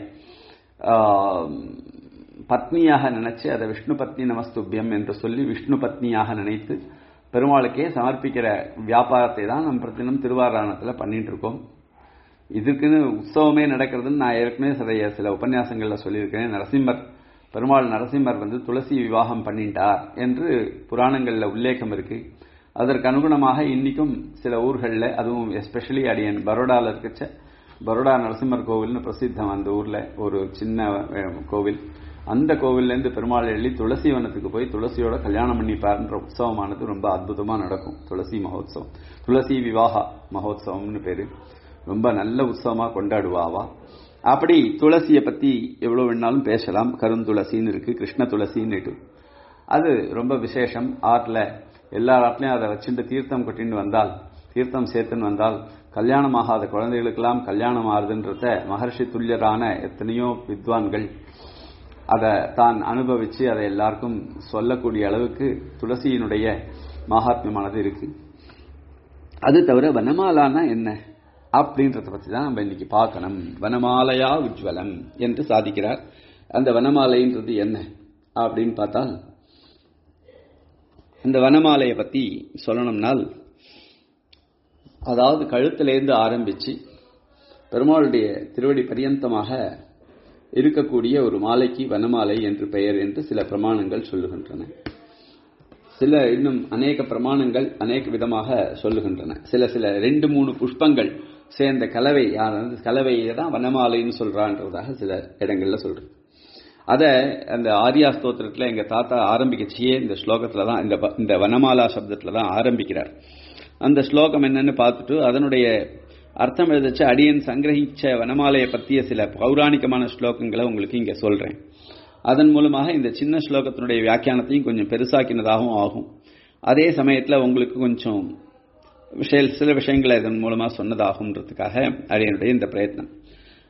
ஆஹ், பத்னியாக நினைச்சு அதை விஷ்ணு பத்னி நமஸ்துபியம் என்று சொல்லி விஷ்ணு பத்னியாக நினைத்து பெருமாளுக்கே சமர்ப்பிக்கிற வியாபாரத்தை தான் நம்ம பிரதினம் திருவாராயணத்தில் பண்ணிட்டு இருக்கோம் இதுக்குன்னு உற்சவமே நடக்கிறதுன்னு நான் ஏற்கனவே சில சில உபன்யாசங்கள்ல சொல்லியிருக்கேன் நரசிம்மர் பெருமாள் நரசிம்மர் வந்து துளசி விவாகம் பண்ணிட்டார் என்று புராணங்கள்ல உல்லேகம் இருக்கு அதற்கு அனுகுணமாக இன்னைக்கும் சில ஊர்களில் அதுவும் எஸ்பெஷலி அடியன் பரோடால இருக்கச்ச பரோடா நரசிம்மர் கோவில்னு பிரசித்தம் அந்த ஊர்ல ஒரு சின்ன அஹ், கோவில் அந்த கோவில்ல இருந்து பெருமாள் எழுதி துளசி வனத்துக்கு போய் துளசியோட கல்யாணம் பண்ணிப்பாருன்ற உற்சவமானது ரொம்ப அற்புதமா நடக்கும் துளசி மகோத்சவம் துளசி விவாகா மகோத்சவம்னு பேரு ரொம்ப நல்ல உற்சவமா கொண்டாடுவாவா அப்படி துளசியை பத்தி எவ்வளவு வேணாலும் பேசலாம் கருந்துளசின்னு இருக்கு கிருஷ்ண துளசின்னு அது ரொம்ப விசேஷம் ஆற்றுல எல்லா ஆட்லையும் அதை வச்சுட்டு தீர்த்தம் கொட்டின்னு வந்தால் தீர்த்தம் சேர்த்துன்னு வந்தால் கல்யாணம் ஆகாத குழந்தைகளுக்கெல்லாம் கல்யாணம் ஆகுதுன்றத மகர்ஷி துல்லியரான எத்தனையோ வித்வான்கள் அதை தான் அனுபவிச்சு அதை எல்லாருக்கும் சொல்லக்கூடிய அளவுக்கு துளசியினுடைய மகாத்மியமானது இருக்கு அது தவிர வனமாலானா என்ன அப்படின்றத பத்தி தான் நம்ம இன்னைக்கு பார்க்கணும் வனமாலையா உஜ்வலம் என்று சாதிக்கிறார் அந்த வனமாலைன்றது என்ன அப்படின்னு பார்த்தால் அந்த வனமாலையை பத்தி சொல்லணும்னால் அதாவது கழுத்திலேருந்து ஆரம்பிச்சு பெருமாளுடைய திருவடி பரியந்தமாக இருக்கக்கூடிய ஒரு மாலைக்கு வனமாலை என்று பெயர் என்று சில பிரமாணங்கள் சொல்லுகின்றன சில இன்னும் அநேக பிரமாணங்கள் அநேக விதமாக சொல்லுகின்றன சில சில ரெண்டு மூணு புஷ்பங்கள் சேர்ந்த கலவை அதாவது கலவையை தான் வனமாலைன்னு சொல்றான்றதாக சில இடங்கள்ல சொல்றது அத அந்த ஆரியா ஸ்தோத்திரத்துல எங்க தாத்தா ஆரம்பிக்கச்சியே இந்த ஸ்லோகத்துல தான் இந்த வ- இந்த வனமாலா சப்தத்துல தான் ஆரம்பிக்கிறார் அந்த ஸ்லோகம் என்னன்னு பார்த்துட்டு அதனுடைய அர்த்தம் எழுதச்ச அடியன் சங்கிரகிச்ச வனமாலையை பற்றிய சில பௌராணிகமான ஸ்லோகங்களை உங்களுக்கு இங்க சொல்றேன் அதன் மூலமாக இந்த சின்ன ஸ்லோகத்தினுடைய வியாக்கியானத்தையும் கொஞ்சம் பெருசாக்கினதாகவும் ஆகும் அதே சமயத்துல உங்களுக்கு கொஞ்சம் விஷய சில விஷயங்களை இதன் மூலமா சொன்னதாகும்ன்றதுக்காக அடியனுடைய இந்த பிரயத்னம்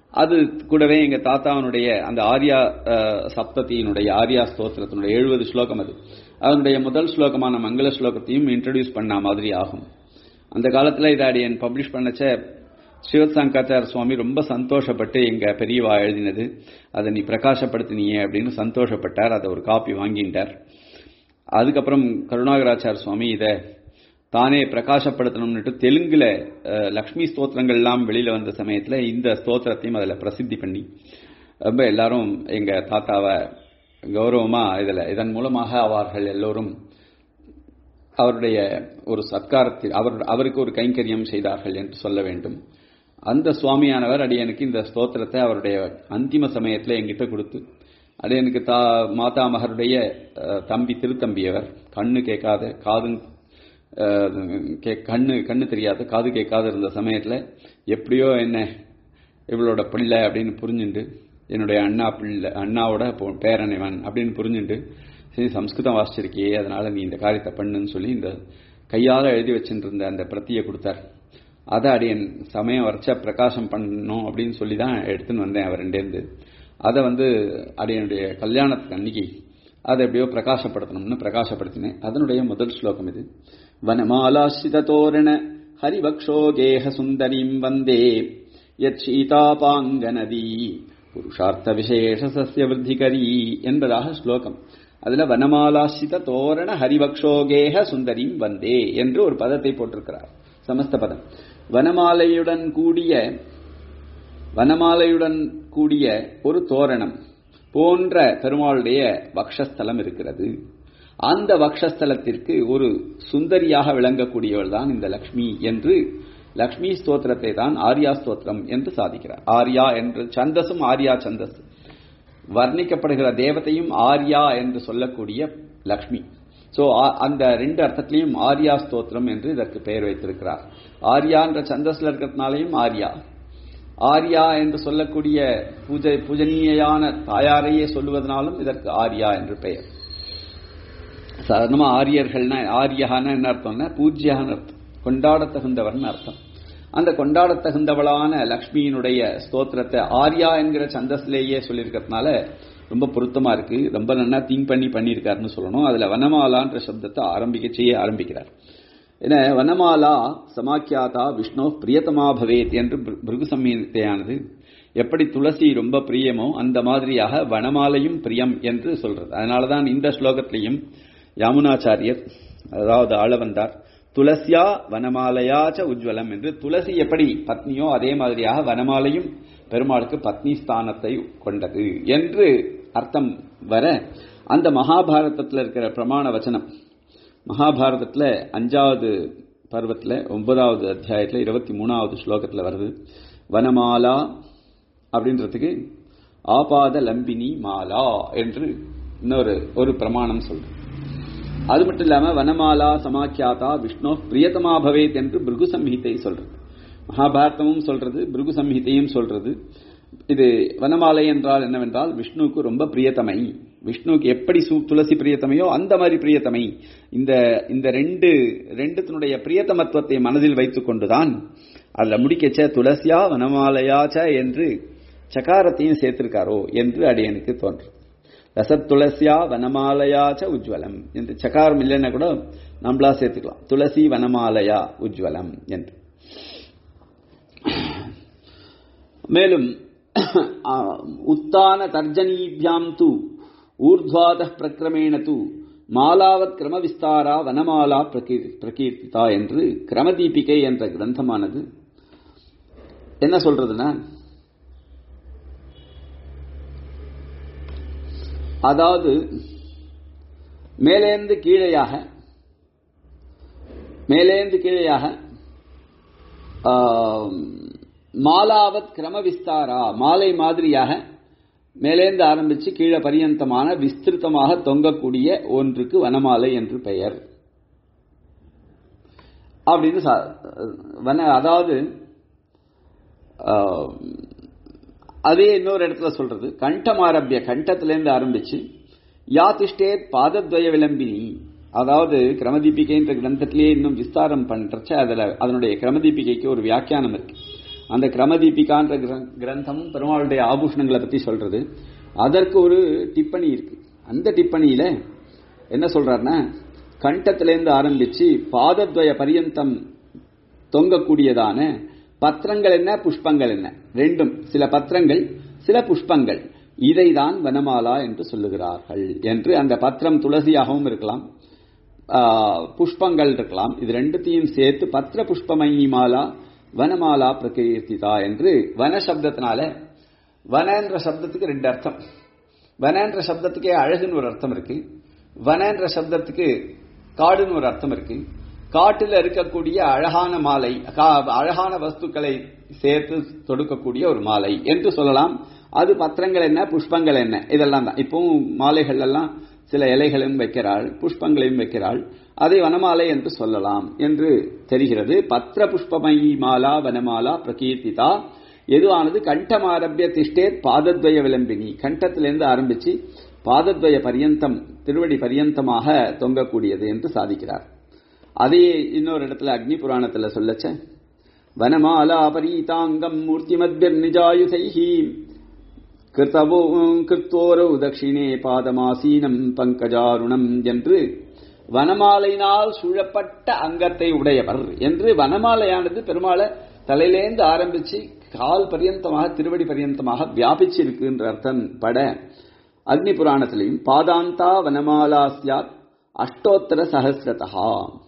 அது கூடவே எங்க தாத்தாவனுடைய அந்த ஆர்யா அஹ், சப்தத்தியினுடைய ஆர்யா ஸ்தோத்திரத்தினுடைய எழுபது ஸ்லோகம் அது அதனுடைய முதல் ஸ்லோகமான மங்கள ஸ்லோகத்தையும் இன்ட்ரடியூஸ் பண்ண மாதிரி ஆகும் அந்த காலத்துல இதை அடியன் பப்ளிஷ் பண்ணச்ச ஸ்ரீவத் சங்காச்சார சுவாமி ரொம்ப சந்தோஷப்பட்டு எங்க பெரியவா எழுதினது அதை நீ பிரகாசப்படுத்தினியே அப்படின்னு சந்தோஷப்பட்டார் அதை ஒரு காப்பி வாங்கிட்டார் அதுக்கப்புறம் கருணாகராச்சார சுவாமி இதை தானே பிரகாசப்படுத்தணும்னுட்டு தெலுங்குல அஹ், லக்ஷ்மி ஸ்தோத்திரங்கள் எல்லாம் வெளியில வந்த சமயத்துல இந்த ஸ்தோத்திரத்தையும் அதுல பிரசித்தி பண்ணி ரொம்ப எல்லாரும் எங்க தாத்தாவை கௌரவமா இதுல இதன் மூலமாக அவர்கள் எல்லோரும் அவருடைய ஒரு சத்காரத்தில் அவர் அவருக்கு ஒரு கைங்கரியம் செய்தார்கள் என்று சொல்ல வேண்டும் அந்த சுவாமியானவர் அடியனுக்கு இந்த ஸ்தோத்திரத்தை அவருடைய அந்திம சமயத்துல என்கிட்ட கொடுத்து அடியனுக்கு தா மாதாமகருடைய அஹ், தம்பி திருத்தம்பியவர் கண்ணு கேட்காத காது அஹ், கே- கண்ணு கண்ணு தெரியாத காது கேட்காத இருந்த சமயத்துல எப்படியோ என்ன இவளோட பிள்ளை அப்படின்னு புரிஞ்சுண்டு என்னுடைய அண்ணா பிள்ளை அண்ணாவோட பொ- பேரன் இவன் அப்படின்னு புரிஞ்சுண்டு சரி சம்ஸ்கிருதம் வாசிச்சிருக்கியே அதனால நீ இந்த காரியத்தை பண்ணுன்னு சொல்லி இந்த கையால எழுதி வச்சுட்டு இருந்த அந்த பிரத்தியை கொடுத்தார் அதை அடியன் சமயம் வரைச்ச பிரகாசம் பண்ணணும் அப்படின்னு சொல்லி தான் எடுத்துன்னு வந்தேன் அவர் ரெண்டேந்து அதை வந்து அடியனுடைய கல்யாணத்துக்கு அன்னைக்கு அதை எப்படியோ பிரகாசப்படுத்தணும்னு பிரகாசப்படுத்தினேன் அதனுடைய முதல் ஸ்லோகம் இது வனமாலாசித தோரண ஹரிபக்ஷோகேஹ சுந்தரீம் வந்தே யச்சீதாபாங்க நதி புருஷார்த்த விசேஷ சஸ்ய விருத்திகரி என்பதாக ஸ்லோகம் அதுல வனமாலாசித தோரண ஹரிபக்ஷோகேஹ சுந்தரீம் வந்தே என்று ஒரு பதத்தை போட்டிருக்கிறார் சமஸ்த பதம் வனமாலையுடன் கூடிய வனமாலையுடன் கூடிய ஒரு தோரணம் போன்ற பெருமாளுடைய வக்ஷஸ்தலம் இருக்கிறது அந்த வக்ஷஸ்தலத்திற்கு ஒரு சுந்தரியாக விளங்கக்கூடியவள் தான் இந்த லக்ஷ்மி என்று லக்ஷ்மி ஸ்தோத்திரத்தை தான் ஆர்யா ஸ்தோத்திரம் என்று சாதிக்கிறார் ஆர்யா என்று சந்தஸும் ஆர்யா சந்தஸ் வர்ணிக்கப்படுகிற தேவதையும் ஆர்யா என்று சொல்லக்கூடிய லக்ஷ்மி சோ அந்த ரெண்டு அர்த்தத்திலையும் ஆர்யா ஸ்தோத்திரம் என்று இதற்கு பெயர் வைத்திருக்கிறார் ஆர்யா என்ற சந்தஸ்ல இருக்கிறதுனாலையும் ஆர்யா ஆர்யா என்று சொல்லக்கூடிய பூஜை பூஜனீயான தாயாரையே சொல்லுவதனாலும் இதற்கு ஆர்யா என்று பெயர் சாதாரணமா ஆரியர்கள்னா ஆரியகான என்ன அர்த்தம்னா பூஜ்யான்னு அர்த்தம் கொண்டாடத் தகுந்தவர்னு அர்த்தம் அந்த கொண்டாடத் தகுந்தவளான லக்ஷ்மியினுடைய ஸ்தோத்திரத்தை ஆர்யா என்கிற சந்தஸ்லேயே சொல்லியிருக்கிறதுனால ரொம்ப பொருத்தமா இருக்கு ரொம்ப நல்லா திங்க் பண்ணி பண்ணியிருக்காருன்னு சொல்லணும் அதுல வனமாலான்ற சப்தத்தை ஆரம்பிக்க செய்ய ஆரம்பிக்கிறார் ஏன்னா வனமாலா சமாக்கியாதா விஷ்ணு பிரியதமா பவேத் என்று பிரு- பிருகு சம்ஹிதையானது எப்படி துளசி ரொம்ப பிரியமோ அந்த மாதிரியாக வனமாலையும் பிரியம் என்று சொல்றது அதனாலதான் இந்த ஸ்லோகத்திலையும் யாமுனாச்சாரியர் அதாவது ஆள வந்தார் துளசியா வனமாலையாச்ச உஜ்வலம் என்று துளசி எப்படி பத்னியோ அதே மாதிரியாக வனமாலையும் பெருமாளுக்கு பத்னி ஸ்தானத்தை கொண்டது என்று அர்த்தம் வர அந்த மகாபாரதத்தில் இருக்கிற பிரமாண வச்சனம் மகாபாரதத்துல அஞ்சாவது பருவத்துல ஒன்பதாவது அத்தியாயத்துல இருபத்தி மூணாவது ஸ்லோகத்துல வருது வனமாலா அப்படின்றதுக்கு ஆபாத லம்பினி மாலா என்று இன்னொரு ஒரு பிரமாணம் சொல்றது அது மட்டும் இல்லாம வனமாலா சமாக்கியாதா விஷ்ணு பிரியதமா பவேத் என்று பிருகு சம்ஹிதை சொல்றது மகாபாரதமும் சொல்றது பிருகு சம்ஹிதையும் சொல்றது இது வனமாலை என்றால் என்னவென்றால் விஷ்ணுவுக்கு ரொம்ப பிரியத்தமை விஷ்ணுவுக்கு எப்படி சு- துளசி பிரியத்தமையோ அந்த மாதிரி பிரியத்தமை இந்த இந்த ரெண்டு ரெண்டுத்தினுடைய பிரியத்தமத்துவத்தை மனதில் வைத்துக் கொண்டுதான் அதுல முடிக்கச்ச துளசியா வனமாலையாச்ச என்று சகாரத்தையும் சேர்த்திருக்காரோ என்று அடியனுக்கு தோன்றும் ரசத் துளசியா வனமாலயாச்ச உஜ்வலம் என்று சகாரம் இல்லைன்னா கூட நம்மளா சேர்த்துக்கலாம் துளசி வனமாலயா உஜ்வலம் என்று மேலும் ஆ, உத்தான தர்ஜனீபியாம் து ஊர்த்வாத பிரக்கிரமேண து மாலாவத் கிரம விஸ்தாரா வனமாலா பிரகீர்- பிரகீர்த்திதா என்று கிரமதீபிகை என்ற கிரந்தமானது என்ன சொல்றதுன்னா அதாவது மேலேந்து கீழேயாக மேலேந்து கீழேயாக ஆம், மாலாவத் கிரம விஸ்தாரா மாலை மாதிரியாக மேலேந்து ஆரம்பிச்சு கீழே பரியந்தமான விஸ்திருத்தமாக தொங்கக்கூடிய ஒன்றுக்கு வனமாலை என்று பெயர் அப்படின்னு சா- வன அதாவது ஆம், அதே இன்னொரு இடத்துல சொல்றது கண்டமாரபிய கண்டத்திலேருந்து ஆரம்பிச்சு யாதிஷ்டேத் பாதத்வய விளம்பினி அதாவது கிரமதீபிகைன்ற கிரந்தத்திலேயே இன்னும் விஸ்தாரம் பண்றச்ச அதுல அதனுடைய கிரமதீபிகைக்கு ஒரு வியாக்கியானம் இருக்கு அந்த கிரமதீபிகான்ற கிர- கிரந்தம் பெருமாளுடைய ஆபூஷணங்களை பத்தி சொல்றது அதற்கு ஒரு டிப்பணி இருக்கு அந்த டிப்பணியில என்ன சொல்றாருன்னா கண்டத்திலேருந்து ஆரம்பிச்சு பாதத்வய பரியந்தம் தொங்கக்கூடியதான பத்திரங்கள் என்ன புஷ்பங்கள் என்ன ரெண்டும் சில பத்திரங்கள் சில புஷ்பங்கள் இதைதான் வனமாலா என்று சொல்லுகிறார்கள் என்று அந்த பத்திரம் துளசியாகவும் இருக்கலாம் ஆ, புஷ்பங்கள் இருக்கலாம் இது ரெண்டுத்தையும் சேர்த்து பத்திர புஷ்பமயி மாலா வனமாலா பிரகீர்த்திதா என்று வன சப்தத்தினால வனன்ற சப்தத்துக்கு ரெண்டு அர்த்தம் வனன்ற சப்தத்துக்கே அழகுன்னு ஒரு அர்த்தம் இருக்கு வனன்ற சப்தத்துக்கு காடுன்னு ஒரு அர்த்தம் இருக்கு காட்டுல இருக்கக்கூடிய அழகான மாலை கா- அழகான வஸ்துக்களை சேர்த்து தொடுக்கக்கூடிய ஒரு மாலை என்று சொல்லலாம் அது பத்திரங்கள் என்ன புஷ்பங்கள் என்ன இதெல்லாம் தான் இப்பவும் மாலைகள் எல்லாம் சில இலைகளையும் வைக்கிறாள் புஷ்பங்களையும் வைக்கிறாள் அதை வனமாலை என்று சொல்லலாம் என்று தெரிகிறது பத்திர புஷ்பமயி மாலா வனமாலா பிரகீர்த்திதா எதுவானது கண்டமாரபிய திஷ்டேத் பாதத்வய விளம்பினி கண்டத்திலிருந்து ஆரம்பிச்சு பாதத்வய பரியந்தம் திருவடி பரியந்தமாக தொங்கக்கூடியது என்று சாதிக்கிறார் அதையே இன்னொரு இடத்துல அக்னி புராணத்துல சொல்லச்ச வனமாலா பரீதாங்கம் மூர்த்திமத்பிர் நிஜாயுதைஹி கிருத்தவோ கிருத்தோரோ தட்சிணே பாதமாசீனம் பங்கஜாருணம் என்று வனமாலையினால் சூழப்பட்ட அங்கத்தை உடையவர் என்று வனமாலையானது பெருமாளை தலையிலேந்து ஆரம்பிச்சு கால் பரியந்தமாக திருவடி பரியந்தமாக வியாபிச்சிருக்குன்ற அர்த்தம் பட அக்னி புராணத்திலையும் பாதாந்தா வனமாலா சியாத் அஷ்டோத்தர சஹசிரதா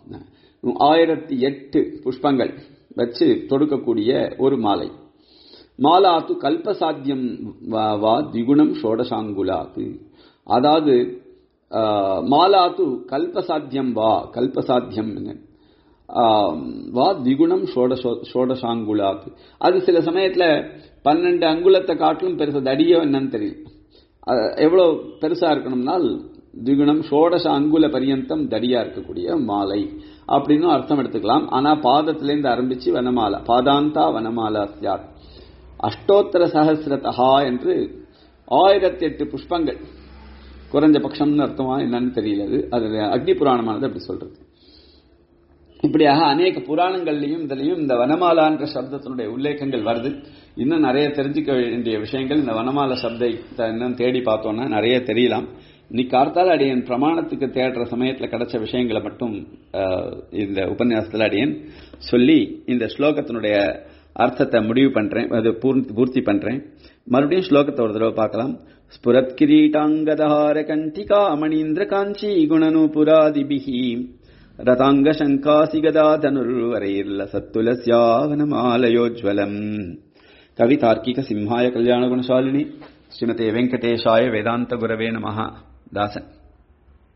ஆயிரத்தி எட்டு புஷ்பங்கள் வச்சு தொடுக்கக்கூடிய ஒரு மாலை மாலாத்து கல்பசாத்தியம் வா வா திகுணம் ஷோடசாங்குலாத்து அதாவது ஆ, மாலாத்து கல்பசாத்தியம் வா கல்பசாத்தியம் என்ன? ஆ, வா திகுணம் ஷோடசோ ஷோடசாங்குலாத்து அது சில சமயத்துல பன்னெண்டு அங்குலத்தை காட்டிலும் பெருசு தடியோ என்னன்னு தெரியல அது எவ்வளவு பெருசா இருக்கணும்னால் திகுணம் ஷோடச அங்குல பரியந்தம் தடியா இருக்கக்கூடிய மாலை அப்படின்னு அர்த்தம் எடுத்துக்கலாம் ஆனா பாதத்திலேருந்து ஆரம்பிச்சு வனமாலா பாதாந்தா வனமாலா சியாத் அஷ்டோத்தர சஹசிரதா என்று ஆயிரத்தி எட்டு புஷ்பங்கள் குறைஞ்ச பட்சம்னு அர்த்தமா என்னன்னு தெரியல அது அது அக்னி புராணமானது அப்படி சொல்றது இப்படியாக அநேக புராணங்கள்லையும் இதுலையும் இந்த வனமாலான்ற சப்தத்தினுடைய உல்லேகங்கள் வருது இன்னும் நிறைய தெரிஞ்சுக்க வேண்டிய விஷயங்கள் இந்த வனமால சப்தத்தை இன்னும் தேடி பார்த்தோம்னா நிறைய தெரியலாம் இன்னைக்கு கார்த்தால அடியன் பிரமாணத்துக்கு தேடுற சமயத்துல கிடைச்ச விஷயங்களை மட்டும் அஹ், இந்த உபன்யாசத்துல அடியன் சொல்லி இந்த ஸ்லோகத்தினுடைய அர்த்தத்தை முடிவு பண்றேன் அது பூர்த்தி பூர்த்தி பண்றேன் மறுபடியும் ஸ்லோகத்தை ஒரு தடவை பார்க்கலாம் ஸ்புரத் கிரீட்டாங்கதஹார கண்டிகா மணீந்திர காஞ்சி குணனுபுராதிபிஹி ரதாங்க சங்காசி கதா தனுர்வரைர்ல சத்துலஸ்யாவனமாலயோஜ்வலம் கவிதார்க்கிக சிம்ஹாய கல்யாண குணசாலினி ஸ்ரீமதே வெங்கடேஷாய வேதாந்த குரவே நமஹ தாசன்